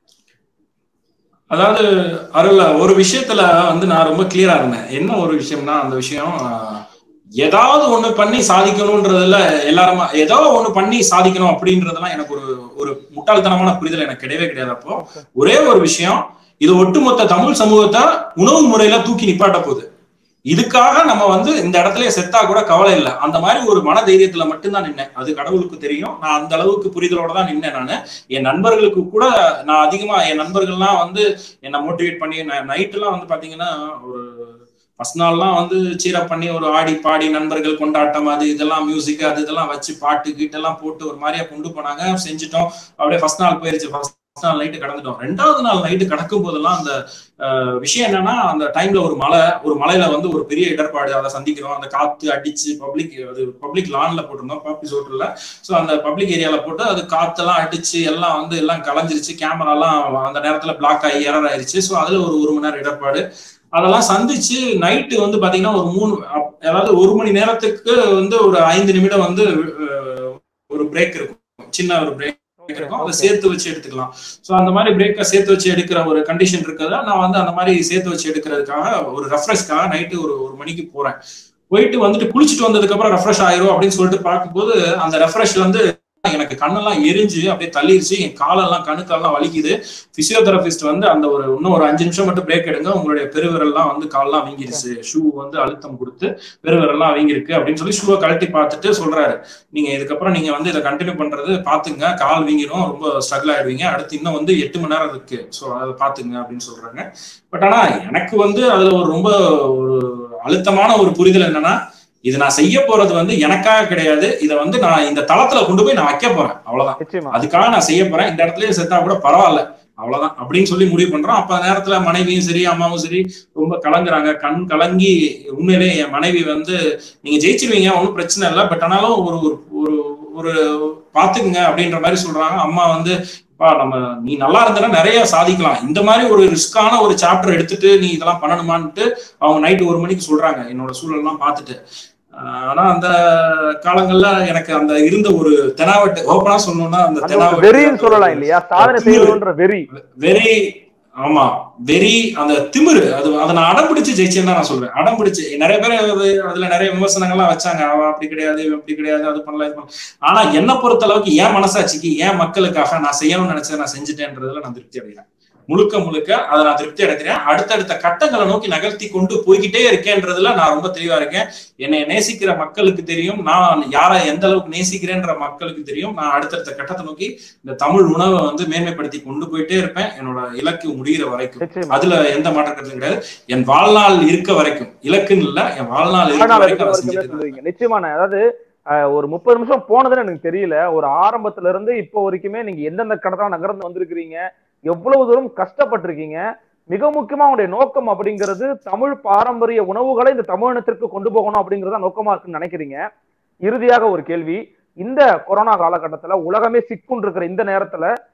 அதாவது அருள் ஒரு விஷயத்துல வந்து நான் ரொம்ப கிளியரா இருந்தேன் என்ன ஒரு விஷயம்னா அந்த விஷயம் ஆஹ், ஏதாவது ஒண்ணு பண்ணி சாதிக்கணும்ன்றதுல எல்லாருமா ஏதோ ஒண்ணு பண்ணி சாதிக்கணும் அப்படின்றதெல்லாம் எனக்கு ஒரு ஒரு முட்டாள்தனமான புரிதல் எனக்கு கிடையவே கிடையாது அப்போ ஒரே ஒரு விஷயம் இது ஒட்டுமொத்த தமிழ் சமூகத்தை உணவு முறையில தூக்கி நிப்பாட்ட போகுது இதுக்காக நம்ம வந்து இந்த இடத்துல செத்தா கூட கவலை இல்லை அந்த மாதிரி ஒரு மன தைரியத்துல மட்டும்தான் நின்னேன் அது கடவுளுக்கு தெரியும் நான் அந்த அளவுக்கு புரிதலோட தான் நின்னேன் நான் என் நண்பர்களுக்கு கூட நான் அதிகமா என் நண்பர்கள்லாம் வந்து என்னை மோட்டிவேட் பண்ணி நைட் எல்லாம் வந்து பாத்தீங்கன்னா ஒரு ஃபர்ஸ்ட் நாள்லாம் வந்து சீரப் பண்ணி ஒரு ஆடி பாடி நண்பர்கள் கொண்டாட்டம் அது இதெல்லாம் மியூசிக் அது இதெல்லாம் வச்சு பாட்டு கீட்டெல்லாம் போட்டு ஒரு மாதிரியா கொண்டு போனாங்க செஞ்சுட்டோம் அப்படியே ஃபர்ஸ்ட் நாள் போயிருச்சு ஃபர்ஸ்ட் நாள் நைட்டு கடந்துட்டோம் ரெண்டாவது நாள் நைட்டு கடக்கும் போதெல்லாம் அந்த அஹ், விஷயம் என்னன்னா அந்த டைம்ல ஒரு மலை ஒரு மலையில வந்து ஒரு பெரிய இடர்பாடு அதை சந்திக்கிறோம் அந்த காத்து அடிச்சு பப்ளிக் அது பப்ளிக் லான்ல போட்டிருந்தோம் பாப்பிஸ் ஹோட்டல்ல ஸோ அந்த பப்ளிக் ஏரியால போட்டு அது காத்தெல்லாம் அடிச்சு எல்லாம் வந்து எல்லாம் கலைஞ்சிருச்சு கேமராலாம் அந்த நேரத்துல பிளாக் ஆகி எரர் ஆயிருச்சு ஸோ அதுல ஒரு ஒரு மணி நேரம் இடர்பாடு அதெல்லாம் சந்திச்சு நைட்டு வந்து பாத்தீங்கன்னா ஒரு மூணு அப்- அதாவது ஒரு மணி நேரத்துக்கு வந்து ஒரு ஐந்து நிமிடம் வந்து அஹ், ஒரு பிரேக் இருக்கும் சின்ன ஒரு பிரேக் இருக்கும் அதை சேர்த்து வச்சு எடுத்துக்கலாம் ஸோ அந்த மாதிரி பிரேக்கை சேர்த்து வச்சு எடுக்கிற ஒரு கண்டிஷன் இருக்கிறதா நான் வந்து அந்த மாதிரி சேர்த்து வச்சு எடுக்கிறதுக்காக ஒரு ரெஃப்ரெஷ்க்காக நைட்டு ஒரு ஒரு மணிக்கு போறேன் போயிட்டு வந்துட்டு குளிச்சுட்டு வந்ததுக்கு அப்புறம் ரெஃப்ரெஷ் ஆயிரும் அப்படின்னு சொல்லிட்டு பார்க்கும்போது அந்த ரெஃப்ரெஷ் வந்து எனக்கு கண்ணெல்லாம் எரிஞ்சு அப்படியே தள்ளிருச்சு என் காலெல்லாம் கணுக்கெல்லாம் வலிக்குது பிசியோதெரபிஸ்ட் வந்து அந்த ஒரு இன்னும் ஒரு அஞ்சு நிமிஷம் மட்டும் பிரேக் எடுங்க உங்களுடைய பெருவிரல்லாம் வந்து கால்லாம் வீங்கிருச்சு ஷூ வந்து அழுத்தம் கொடுத்து பெருவிரல்லாம் வீங்கிருக்கு அப்படின்னு சொல்லி ஷூவை கழட்டி பார்த்துட்டு சொல்றாரு நீங்க இதுக்கப்புறம் நீங்க வந்து இதை கண்டினியூ பண்றது பாத்துங்க கால் வீங்கிரும் ரொம்ப ஸ்ட்ரகிள் ஆயிடுவீங்க அடுத்து இன்னும் வந்து எட்டு மணி நேரம் இருக்கு ஸோ அதை பாத்துங்க அப்படின்னு சொல்றாங்க பட் ஆனா எனக்கு வந்து அதுல ஒரு ரொம்ப ஒரு அழுத்தமான ஒரு புரிதல் என்னன்னா இது நான் செய்ய போறது வந்து எனக்காக கிடையாது இதை வந்து நான் இந்த தளத்துல கொண்டு போய் நான் வைக்க போறேன் அவ்வளவுதான் நிச்சயமா அதுக்காக நான் செய்ய போறேன் இந்த இடத்துலயே செத்தா கூட பரவாயில்ல அவ்வளவுதான் அப்படின்னு சொல்லி முடிவு பண்றோம் அப்ப அந்த நேரத்துல மனைவியும் சரி அம்மாவும் சரி ரொம்ப கலங்குறாங்க கண் கலங்கி உண்மையிலே என் மனைவி வந்து நீங்க ஜெயிச்சிருவீங்க ஒன்றும் பிரச்சனை இல்லை பட் ஆனாலும் ஒரு ஒரு- ஒரு ஒரு பாத்துக்குங்க அப்படின்ற மாதிரி சொல்றாங்க அம்மா வந்து பா நம்ம நீ நல்லா இருந்தனா நிறைய சாதிக்கலாம் இந்த மாதிரி ஒரு ரிஸ்கான ஒரு சாப்டர் எடுத்துட்டு நீ இதெல்லாம் பண்ணணுமான்ட்டு அவங்க நைட்டு ஒரு மணிக்கு சொல்றாங்க என்னோட சூழல்லாம் பார்த்துட்டு ஆஹ் ஆனா அந்த காலங்கள்ல எனக்கு அந்த இருந்த ஒரு தெனாவட்டு ஓப்பனா சொல்லணும்னா அந்த அந்த ஒரு வெறின்னு சொல்லலாம் இல்லையா சாதனை திமிரு. செய்யணுன்ற வெறி வெரி ஆமா வெரி அந்த திமிரு அது அதை நான் அடம் பிடிச்சு ஜெயிச்சேன்னு தான் நான் சொல்றேன் அடம் பிடிச்சு நிறைய பேர் அது அதுல நிறைய விமர்சனங்கள்லாம் வச்சாங்க அவன் அப்படி கிடையாது இவன் இப்படி கிடையாது அது பண்ணல இது பண்ணல ஆனா என்ன பொறுத்த அளவுக்கு என் மனசாட்சிக்கு என் மக்களுக்காக நான் செய்யணும்னு நினைச்சதை நான் செஞ்சுட்டேன்றதுல நான் திருப்தி அடைகிறேன் முழுக்க முழுக்க அதை நான் திருப்தி அடைக்கிறேன் அடுத்தடுத்த கட்டங்களை நோக்கி நகர்த்தி கொண்டு போய்கிட்டே இருக்கேன்றதுல நான் ரொம்ப தெளிவா இருக்கேன் என்னை நேசிக்கிற மக்களுக்கு தெரியும் நான் யாரை எந்த அளவுக்கு நேசிக்கிறேன்ற மக்களுக்கு தெரியும் நான் அடுத்தடுத்த கட்டத்தை நோக்கி இந்த தமிழ் உணவை வந்து மேன்மைப்படுத்தி கொண்டு போயிட்டே இருப்பேன் என்னோட இலக்கு முடிகிற வரைக்கும் நிச்சயமா அதுல எந்த மாற்றம் கருத்தும் கிடையாது என் வாழ்நாள் இருக்க வரைக்கும் இலக்குன்னு இல்ல என் வாழ்நாள் இருக்க ஆனால் வரைக்கும் அதை இருக்கிற செஞ்சுட்டு தான் சொல்லுவீங்க நிச்சயமான அதாவது அஹ், ஒரு முப்பது நிமிஷம் போனதுன்னு எனக்கு தெரியல ஒரு ஆரம்பத்துல இருந்து இப்போ வரைக்குமே நீங்க எந்தெந்த கடத்தா நகர்ந்து வந்திருக்கிறீங்க எவ்வளவு தூரம் கஷ்டப்பட்டிருக்கீங்க மிக முக்கியமா உங்களுடைய நோக்கம் அப்படிங்கிறது தமிழ் பாரம்பரிய உணவுகளை இந்த தமிழினத்திற்கு கொண்டு போகணும் அப்படிங்கறத நோக்கமா இருக்குன்னு நினைக்கிறீங்க இறுதியாக ஒரு கேள்வி இந்த கொரோனா காலகட்டத்துல உலகமே சிக்குண்டு இருக்கிற இந்த நேரத்துல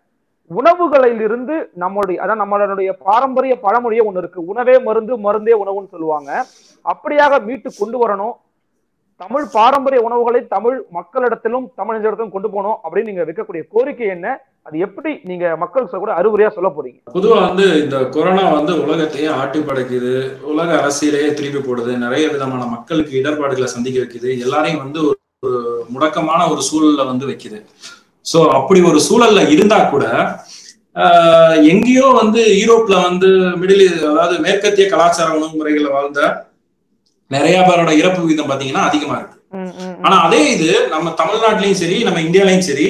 உணவுகளில் இருந்து நம்மளுடைய அதான் நம்மளுடைய பாரம்பரிய பழமொழியே ஒண்ணு இருக்கு உணவே மருந்து மருந்தே உணவுன்னு சொல்லுவாங்க அப்படியாக மீட்டு கொண்டு வரணும் தமிழ் பாரம்பரிய உணவுகளை தமிழ் மக்களிடத்திலும் தமிழர்களிடத்திலும் கொண்டு போகணும் அப்படின்னு நீங்க வைக்கக்கூடிய கோரிக்கை என்ன அது எப்படி நீங்க மக்களுக்கு கூட அறிவுரையா சொல்ல போறீங்க பொதுவா வந்து இந்த கொரோனா வந்து உலகத்தையே ஆட்டி படைக்குது உலக அரசியலையே திருப்பி போடுது நிறைய விதமான மக்களுக்கு இடர்பாடுகளை சந்திக்க வைக்குது எல்லாரையும் வந்து ஒரு ஒரு முடக்கமான ஒரு சூழல்ல வந்து வைக்குது சோ அப்படி ஒரு சூழல்ல இருந்தா கூட ஆஹ், எங்கேயோ வந்து யூரோப்ல வந்து மிடில் அதாவது மேற்கத்திய கலாச்சார உணவு முறைகளை வாழ்ந்த நிறைய பேரோட இறப்பு விகிதம் பாத்தீங்கன்னா அதிகமா இருக்கு ஆனா அதே இது நம்ம தமிழ்நாட்டிலயும் சரி நம்ம இந்தியாலயும் சரி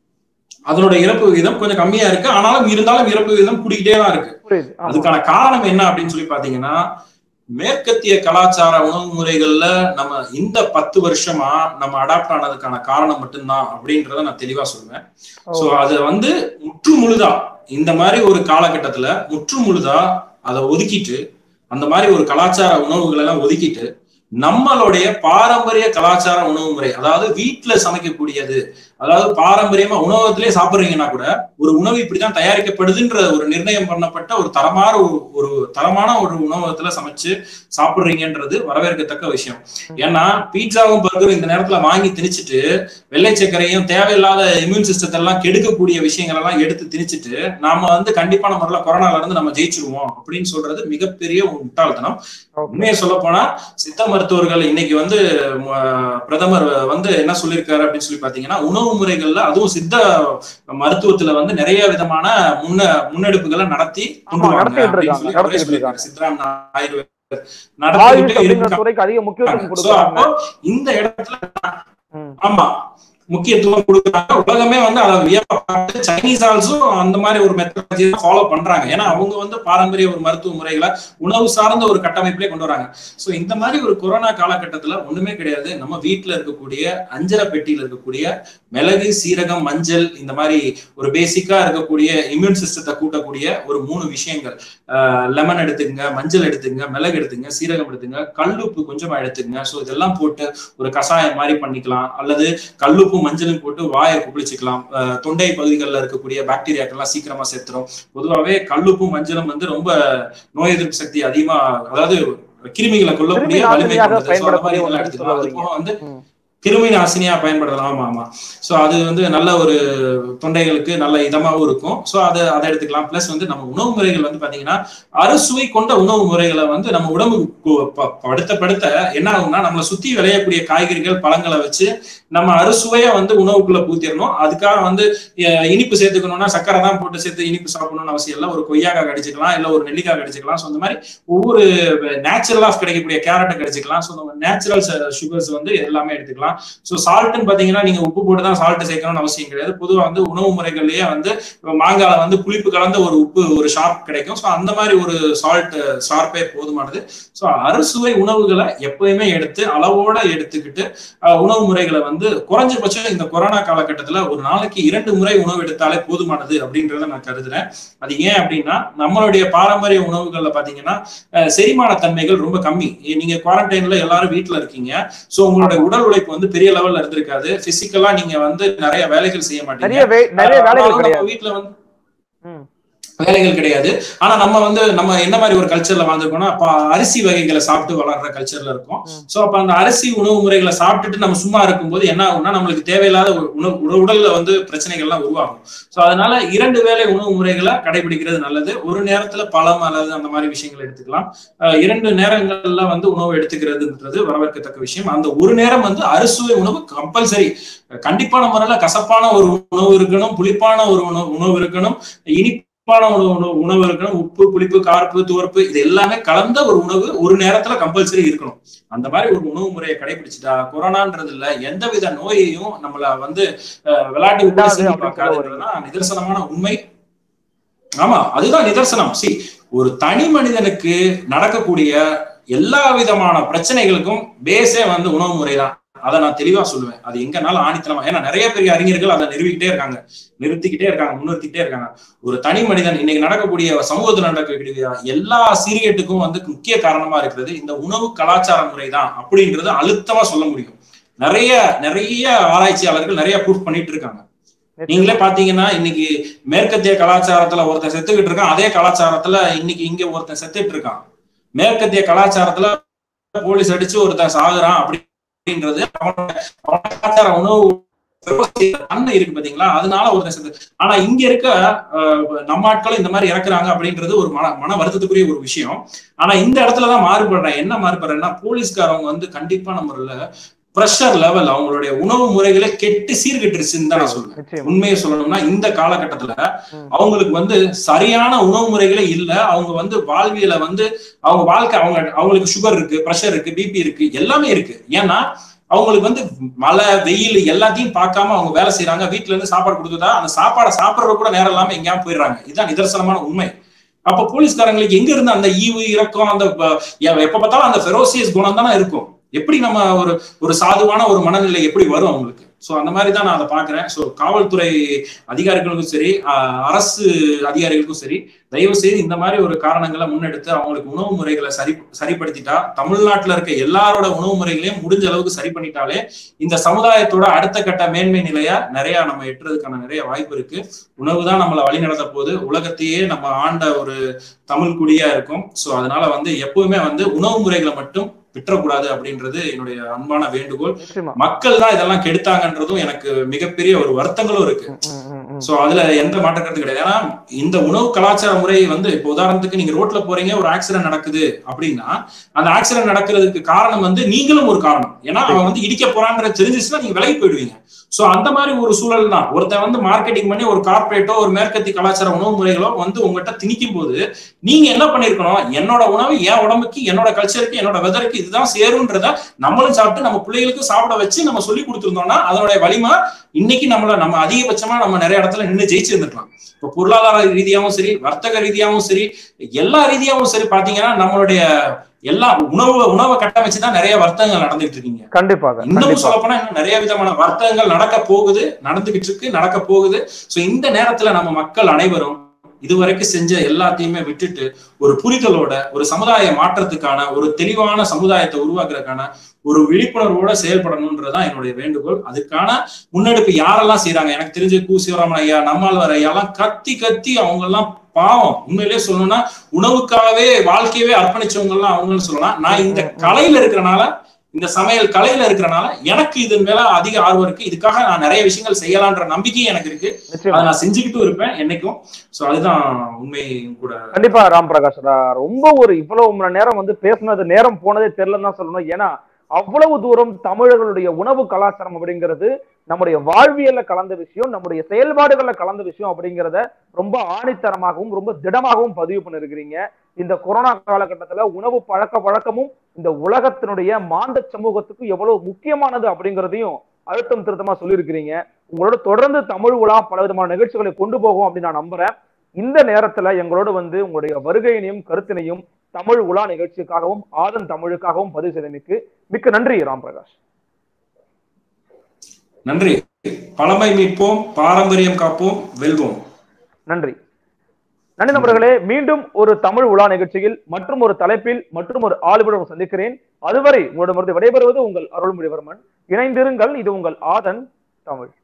அதனோட இறப்பு விகிதம் கொஞ்சம் கம்மியா இருக்கு ஆனாலும் இருந்தாலும் இறப்பு விகிதம் கூடிக்கிட்டே தான் இருக்கு புரியுது ஆமா. அதுக்கான காரணம் என்ன அப்படின்னு சொல்லி பாத்தீங்கன்னா மேற்கத்திய கலாச்சார உணவு முறைகள்ல நம்ம இந்த பத்து வருஷமா நம்ம அடாப்ட் ஆனதுக்கான காரணம் மட்டும்தான் அப்படின்றத நான் தெளிவா சொல்லுவேன் ஓ. சோ அது வந்து முற்று முழுதா இந்த மாதிரி ஒரு காலகட்டத்துல முற்று முழுதா அதை ஒதுக்கிட்டு அந்த மாதிரி ஒரு கலாச்சார உணவுகளை எல்லாம் ஒதுக்கிட்டு நம்மளுடைய பாரம்பரிய கலாச்சார உணவு முறை அதாவது வீட்டுல சமைக்கக்கூடியது அதாவது பாரம்பரியமா உணவகத்திலே சாப்பிடுறீங்கன்னா கூட ஒரு உணவு இப்படிதான் தயாரிக்கப்படுதுன்ற ஒரு நிர்ணயம் பண்ணப்பட்ட ஒரு தரமான ஒரு ஒரு தரமான ஒரு உணவகத்துல சமைச்சு சாப்பிடுறீங்கன்றது வரவேற்கத்தக்க விஷயம் ஏன்னா பீட்சாவும் பர்கரும் இந்த நேரத்துல வாங்கி திணிச்சிட்டு வெள்ளை சர்க்கரையும் தேவையில்லாத இம்யூன் சிஸ்டத்தை எல்லாம் கெடுக்கக்கூடிய விஷயங்கள் எல்லாம் எடுத்து திணிச்சிட்டு நாம வந்து கண்டிப்பான முறையில கொரோனால இருந்து நம்ம ஜெயிச்சிருவோம் அப்படின்னு சொல்றது மிகப்பெரிய ஒரு முட்டாள்தனம் Okay. உண்மையை சொல்ல போனா சித்த மருத்துவர்கள் இன்னைக்கு வந்து ம, பிரதமர் வந்து என்ன சொல்லியிருக்காரு அப்படின்னு சொல்லி பாத்தீங்கன்னா உணவு முறைகள்ல அதுவும் சித்த மருத்துவத்துல வந்து நிறைய விதமான முன்ன முன்னெடுப்புகளை நடத்தி கொண்டு ஆமா, வாங்க நடத்திட்டு அப்படின்னு இருக்காங்க, சொல்லி அவரே நடத்திட்டு சொல்லியிருக்காரு சித்தராம் ஆயுர்வேத ஆயுஷ் நடத்திக்கிட்டே அப்படிங்கிற இருக்காங்க துறைக்கு அதிக முக்கியத்துவம் சோ கொடுக்குறாங்க அப்போ இந்த இடத்துல ம். ஆமா முக்கியத்துவம் கொடுக்குறாங்க உலகமே வந்து அதை வியப்பா பார்த்து சைனீஸ் ஆல்சோ அந்த மாதிரி ஒரு மெத்தடாலஜி ஃபாலோ பண்றாங்க ஏன்னா அவங்க வந்து பாரம்பரிய ஒரு மருத்துவ முறைகளை உணவு சார்ந்த ஒரு கட்டமைப்பிலே கொண்டு வராங்க சோ இந்த மாதிரி ஒரு கொரோனா காலகட்டத்துல ஒண்ணுமே கிடையாது நம்ம வீட்டுல இருக்கக்கூடிய அஞ்சரை பெட்டியில இருக்கக்கூடிய மிளகு சீரகம் மஞ்சள் இந்த மாதிரி ஒரு பேசிக்கா இருக்கக்கூடிய இம்யூன் சிஸ்டத்தை கூட்டக்கூடிய ஒரு மூணு விஷயங்கள் லெமன் எடுத்துங்க மஞ்சள் எடுத்துங்க மிளகு எடுத்துங்க சீரகம் எடுத்துங்க கல்லுப்பு கொஞ்சமா எடுத்துங்க சோ இதெல்லாம் போட்டு ஒரு கஷாயம் மாதிரி பண்ணிக்கலாம் அல்லது கல்லுப்பும் மஞ்சளும் போட்டு வாயை குளிச்சுக்கலாம் அஹ் தொண்டை பகுதிகளில் இருக்கக்கூடிய பாக்டீரியாக்கள்லாம் சீக்கிரமா செத்துரும் பொதுவாகவே கல்லுப்பும் மஞ்சளும் வந்து ரொம்ப நோய் எதிர்ப்பு சக்தி அதிகமா அதாவது கிருமிகளை கொல்லக்கூடிய கிருமி வலிமை நாசினியாக கொண்டது So, அந்த மாதிரி பயன்படக்கூடிய இதெல்லாம் ஒன்று எடுத்துக்கலாம் அது சொல்ல போக வந்து ம். கிருமி நாசினியா பயன்படுத்தலாம் ஆமா ஆமா சோ அது வந்து நல்ல ஒரு தொண்டைகளுக்கு நல்ல இதமாவும் இருக்கும் சோ அதை அதை எடுத்துக்கலாம் பிளஸ் வந்து நம்ம உணவு முறைகள் வந்து பாத்தீங்கன்னா அறுசுவை கொண்ட உணவு முறைகளை வந்து நம்ம உடம்புக்கு கு- ப- படுத்த படுத்த என்ன ஆகும்னா நம்மளை சுத்தி விளையக்கூடிய காய்கறிகள் பழங்களை வச்சு நம்ம அறுசுவையா வந்து உணவுக்குள்ள பூத்திடணும் அதுக்காக வந்து அஹ், இனிப்பு சேர்த்துக்கணும்னா சக்கரை தான் போட்டு சேர்த்து இனிப்பு சாப்பிடணும்னு அவசியம் இல்லை ஒரு கொய்யாக்காய் கடிச்சிக்கலாம் இல்ல ஒரு நெல்லிக்காய் கடிச்சிக்கலாம் ஸோ அந்த மாதிரி ஒவ்வொரு நேச்சுரல் ஆஃப் கிடைக்கக்கூடிய கேரட்டை கடிச்சிக்கலாம் ஸோ நேச்சுரல் சுகர்ஸ் வந்து எல்லாமே எடுத்துக்கலாம் ஸோ சால்ட்னு பாத்தீங்கன்னா நீங்க உப்பு போட்டு தான் சால்ட் சேர்க்கணும்னு அவசியம் கிடையாது பொதுவாக வந்து உணவு முறைகள்லயே வந்து இப்ப மாங்கால வந்து புளிப்பு கலந்த ஒரு உப்பு ஒரு ஷார்ப் கிடைக்கும் ஸோ அந்த மாதிரி ஒரு சால்ட் ஷார்ப்பே போதுமானது ஸோ அறுசுவை உணவுகளை எப்பயுமே எடுத்து அளவோட எடுத்துக்கிட்டு அஹ், உணவு முறைகளை வந்து குறைஞ்சபட்சம் இந்த கொரோனா காலகட்டத்துல ஒரு நாளைக்கு இரண்டு முறை உணவு எடுத்தாலே போதுமானது அப்படின்றத நான் கருதுறேன் அது ஏன் அப்படின்னா நம்மளுடைய பாரம்பரிய உணவுகள்ல பாத்தீங்கன்னா அஹ், செரிமான தன்மைகள் ரொம்ப கம்மி நீங்க குவாரண்டைன்ல எல்லாரும் வீட்ல இருக்கீங்க சோ உங்களோட உடல் உழைப்பு வந்து பெரிய லெவல்ல இருந்திருக்காது பிசிக்கலா நீங்க வந்து நிறைய வேலைகள் செய்ய மாட்டீங்க நிறைய வே- நிறைய வேலைகள் ஆனாலும் நம்ம கிடையாது வீட்ல வந்து ம். வேலைகள் கிடையாது ஆனா நம்ம வந்து நம்ம என்ன மாதிரி ஒரு கல்ச்சர்ல வாழ்ந்துருக்கோம்னா அப்ப அரிசி வகைகளை சாப்பிட்டு வளர்ற கல்ச்சர்ல இருக்கோம் ம். சோ அப்ப அந்த அரிசி உணவு முறைகளை சாப்பிட்டுட்டு நம்ம சும்மா இருக்கும்போது என்ன ஆகும்னா நம்மளுக்கு தேவையில்லாத ஒரு உணவு உட- உடல்ல வந்து பிரச்சனைகள்லாம் உருவாகும் சோ அதனால இரண்டு வேளை உணவு முறைகளை கடைபிடிக்கிறது நல்லது ஒரு நேரத்துல பழம் அல்லது அந்த மாதிரி விஷயங்கள் எடுத்துக்கலாம் அஹ் இரண்டு நேரங்கள்ல வந்து உணவு எடுத்துக்கிறதுன்றது வரவேற்கத்தக்க விஷயம் அந்த ஒரு நேரம் வந்து அறுசுவை உணவு கம்பல்சரி கண்டிப்பான முறையில கசப்பான ஒரு உணவு இருக்கணும் புளிப்பான ஒரு உணவு உணவு இருக்கணும் இனிப்பான உணவு உணவு உணவு இருக்கணும் உப்பு புளிப்பு கார்ப்பு துவர்ப்பு இது எல்லாமே கலந்த ஒரு உணவு ஒரு நேரத்துல கம்பல்சரி இருக்கணும் அந்த மாதிரி ஒரு உணவு முறையை கடைபிடிச்சிட்டா கொரோனான்றது இல்ல எந்தவித நோயையும் நம்மள வந்து அஹ், விளையாட்டு விட்டு விடாது சீண்டி அப்படின்னு சொல்ல பார்க்காதுன்றதுதான் நிதர்சனமான உண்மை ஆமா அதுதான் நிதர்சனம் சி ஒரு தனி மனிதனுக்கு நடக்கக்கூடிய எல்லா விதமான பிரச்சனைகளுக்கும் பேஸே வந்து உணவு முறை தான் அதை நான் தெளிவா சொல்லுவேன் அது எங்கனாலும் ஆணித்தனமா ஏன்னா நிறைய பெரிய அறிஞர்கள் அதை நிறுவிக்கிட்டே இருக்காங்க நிறுத்திக்கிட்டே இருக்காங்க முன்னிறுத்திக்கிட்டே இருக்காங்க ஒரு தனி மனிதன் இன்னைக்கு நடக்கக்கூடிய சமூகத்தில் நடக்கக்கூடிய எல்லா சீரியட்டுக்கும் வந்து முக்கிய காரணமா இருக்கிறது இந்த உணவு கலாச்சார முறை தான் அப்படின்றது அழுத்தமா சொல்ல முடியும் நிறைய நிறைய ஆராய்ச்சியாளர்கள் நிறைய ப்ரூஃப் பண்ணிட்டு இருக்காங்க நீங்களே பாத்தீங்கன்னா இன்னைக்கு மேற்கத்திய கலாச்சாரத்துல ஒருத்தன் செத்துக்கிட்டு இருக்கான் அதே கலாச்சாரத்துல இன்னைக்கு இங்க ஒருத்தன் செத்துட்டு இருக்கான் மேற்கத்திய கலாச்சாரத்துல போலீஸ் அடிச்சு ஒருத்தன் சாகுறான் அப்படின்றது அவனோட அவனோட கலாச்சார உணவு தன்மை இருக்கு பாத்தீங்களா அதனால ஒருத்தன் செத்து ஆனா இங்க இருக்க அஹ், நம்ம ஆட்களும் இந்த மாதிரி இறக்குறாங்க அப்படின்றது ஒரு மன மன வருத்தத்துக்குரிய ஒரு விஷயம் ஆனா இந்த இடத்துலதான் மாறுபடுறேன் என்ன மாறுபடுறேன்னா போலீஸ்காரவங்க வந்து கண்டிப்பா நம்மள ப்ரெஷர் லெவல் அவங்களுடைய உணவு முறைகளை கெட்டு சீர்கெட்டுருச்சுன்னு தான் நான் சொல்றேன் நிச்சயமா உண்மையை சொல்லணும்னா இந்த காலகட்டத்துல ம். அவங்களுக்கு வந்து சரியான உணவு முறைகளே இல்ல அவங்க வந்து வாழ்வியல வந்து அவங்க வாழ்க்கை அவங்க அவங்களுக்கு சுகர் இருக்கு ப்ரெஷர் இருக்கு பிபி இருக்கு எல்லாமே இருக்கு ஏன்னா அவங்களுக்கு வந்து மழை வெயில் எல்லாத்தையும் பார்க்காம அவங்க வேலை செய்யறாங்க வீட்டுல இருந்து சாப்பாடு கொடுத்துட்டா அந்த சாப்பாடை சாப்பிடுறது கூட நேரம் இல்லாம எங்கேயாவது போயிடுறாங்க இதுதான் நிதர்சனமான உண்மை அப்ப போலீஸ்காரங்களுக்கு எங்க இருந்து அந்த ஈவு இறக்கம் அந்த ப- எ- எப்ப பார்த்தாலும் அந்த ஃபெரோசியஸ் குணம் தானே இருக்கும் எப்படி நம்ம ஒரு ஒரு சாதுவான ஒரு மனநிலை எப்படி வரும் அவங்களுக்கு சோ அந்த மாதிரி தான் நான் அதை பாக்குறேன் சோ காவல்துறை அதிகாரிகளுக்கும் சரி அஹ், அரசு அதிகாரிகளுக்கும் சரி தயவு செய்து இந்த மாதிரி ஒரு காரணங்களை முன்னெடுத்து அவங்களுக்கு உணவு முறைகளை சரி சரிப்படுத்திட்டா தமிழ்நாட்டுல இருக்க எல்லாரோட உணவு முறைகளையும் முடிஞ்ச அளவுக்கு சரி பண்ணிட்டாலே இந்த சமுதாயத்தோட அடுத்த கட்ட மேன்மை நிலையா நிறைய நம்ம எட்டுறதுக்கான நிறைய வாய்ப்பு இருக்கு உணவு தான் நம்மளை வழிநடத்த போது உலகத்தையே நம்ம ஆண்ட ஒரு தமிழ் குடியா இருக்கும் சோ அதனால வந்து எப்பவுமே வந்து உணவு முறைகளை மட்டும் விட்டுறக்கூடாது அப்படின்றது என்னுடைய அன்பான வேண்டுகோள் நிச்சயமா மக்கள் தான் இதெல்லாம் கெடுத்தாங்கன்றதும் எனக்கு மிகப்பெரிய ஒரு வருத்தங்களும் இருக்கு ம், ம், ம், ம். சோ அதுல எந்த மாற்ற கருத்து கிடையாது ஏன்னா இந்த உணவு கலாச்சார முறை வந்து இப்போ உதாரணத்துக்கு நீங்க ரோட்ல போறீங்க ஒரு ஆக்சிடென்ட் நடக்குது அப்படின்னா அந்த ஆக்சிடென்ட் நடக்கிறதுக்கு காரணம் வந்து நீங்களும் ஒரு காரணம் ஏன்னா அவன் வந்து இடிக்க போறான்ற தெரிஞ்சிச்சுன்னா நீங்க விலகி போயிடுவீங்க சோ அந்த மாதிரி ஒரு சூழல் தான் ஒருத்தன் வந்து மார்க்கெட்டிங் பண்ணி ஒரு கார்பரேட்டோ ஒரு மேற்கத்தி கலாச்சார உணவு முறைகளோ வந்து உங்ககிட்ட திணிக்கும் போது நீங்க என்ன பண்ணிருக்கணும் என்னோட உணவு என் உடம்புக்கு என்னோட கல்ச்சருக்கு என்னோட வெதருக்கு இதுதான் சேரும்ன்றத நம்மளும் சாப்பிட்டு நம்ம பிள்ளைகளுக்கும் சாப்பிட வச்சு நம்ம சொல்லி கொடுத்துருந்தோம்னா அதனுடைய வலிமை இன்னைக்கு நம்மள நம்ம அதிகபட்சமா நம்ம நிறைய இடத்துல நின்று ஜெயிச்சிருந்துக்கலாம் இப்போ பொருளாதார ரீதியாவும் சரி வர்த்தக ரீதியாவும் சரி எல்லா ரீதியாவும் சரி பாத்தீங்கன்னா நம்மளுடைய எல்லா உணவு உணவை கட்டமைச்சு தான் நிறைய வர்த்தகங்கள் நடந்துட்டு இருக்கீங்க கண்டிப்பாக இன்னமும் கண்டிப்பா சொல்ல போனா இன்னும் நிறைய விதமான வர்த்தகங்கள் நடக்க போகுது நடந்துகிட்டு இருக்கு நடக்க போகுது சோ இந்த நேரத்துல நம்ம மக்கள் அனைவரும் இதுவரைக்கும் செஞ்ச எல்லாத்தையுமே விட்டுட்டு ஒரு புரிதலோட ஒரு சமுதாய மாற்றத்துக்கான ஒரு தெளிவான சமுதாயத்தை உருவாக்குறதுக்கான ஒரு விழிப்புணர்வோட செயல்படணும்ன்றதுதான் என்னுடைய வேண்டுகோள் அதுக்கான முன்னெடுப்பு யாரெல்லாம் செய்யறாங்க எனக்கு தெரிஞ்ச கு சிவராமன் ஐயா நம்மாழ்வார் ஐயா எல்லாம் கத்தி கத்தி அவங்க எல்லாம் பாவம் உண்மையிலேயே சொல்லணும்னா உணவுக்காகவே வாழ்க்கையவே அர்ப்பணிச்சவங்க எல்லாம் அவங்கன்னு சொல்லலாம் நான் இந்த கலையில இருக்கிறனால இந்த சமையல் கலையில இருக்கிறனால எனக்கு இதன் மேல அதிக ஆர்வம் இருக்கு இதுக்காக நான் நிறைய விஷயங்கள் செய்யலான்ற நம்பிக்கையும் எனக்கு இருக்கு நிச்சயமா அதை நான் செஞ்சுக்கிட்டும் இருப்பேன் என்னைக்கும் சோ அதுதான் உண்மையும் கூட கண்டிப்பா ராம் பிரகாஷ் ரா- ரொம்ப ஒரு இவ்வளவு மணி நேரம் வந்து பேசுனது நேரம் போனதே தெரியலன்னு தான் சொல்லணும் ஏன்னா அவ்வளவு தூரம் தமிழர்களுடைய உணவு கலாச்சாரம் அப்படிங்கிறது நம்முடைய வாழ்வியல்ல கலந்த விஷயம் நம்முடைய செயல்பாடுகள்ல கலந்த விஷயம் அப்படிங்கிறத ரொம்ப ஆணித்தரமாகவும் ரொம்ப திடமாகவும் பதிவு பண்ணிருக்கிறீங்க இந்த கொரோனா காலகட்டத்துல உணவு பழக்க வழக்கமும் இந்த உலகத்தினுடைய மாந்த சமூகத்துக்கு எவ்வளவு முக்கியமானது அப்படிங்கிறதையும் அழுத்தம் திருத்தமா சொல்லியிருக்கிறீங்க உங்களோட தொடர்ந்து தமிழ் உலா பல விதமான நிகழ்ச்சிகளை கொண்டு போகும் அப்படின்னு நான் நம்புறேன் இந்த நேரத்துல எங்களோட வந்து உங்களுடைய வருகையினையும் கருத்தினையும் தமிழ் உலா நிகழ்ச்சிக்காகவும் ஆதன் தமிழுக்காகவும் பதிவு செய்தமைக்கு மிக்க நன்றி ராம் பிரகாஷ் நன்றி பழமை மீட்போம் பாரம்பரியம் காப்போம் வெல்வோம் நன்றி நன்றி நண்பர்களே மீண்டும் ஒரு தமிழ் உலா நிகழ்ச்சியில் மற்றும் ஒரு தலைப்பில் மற்றும் ஒரு ஆளுநருடன் சந்திக்கிறேன் அதுவரை உங்களிடமிருந்து விடைபெறுவது உங்கள் அருள்மொழிவர்மன் இணைந்திருங்கள் இது உங்கள் ஆதன் தமிழ்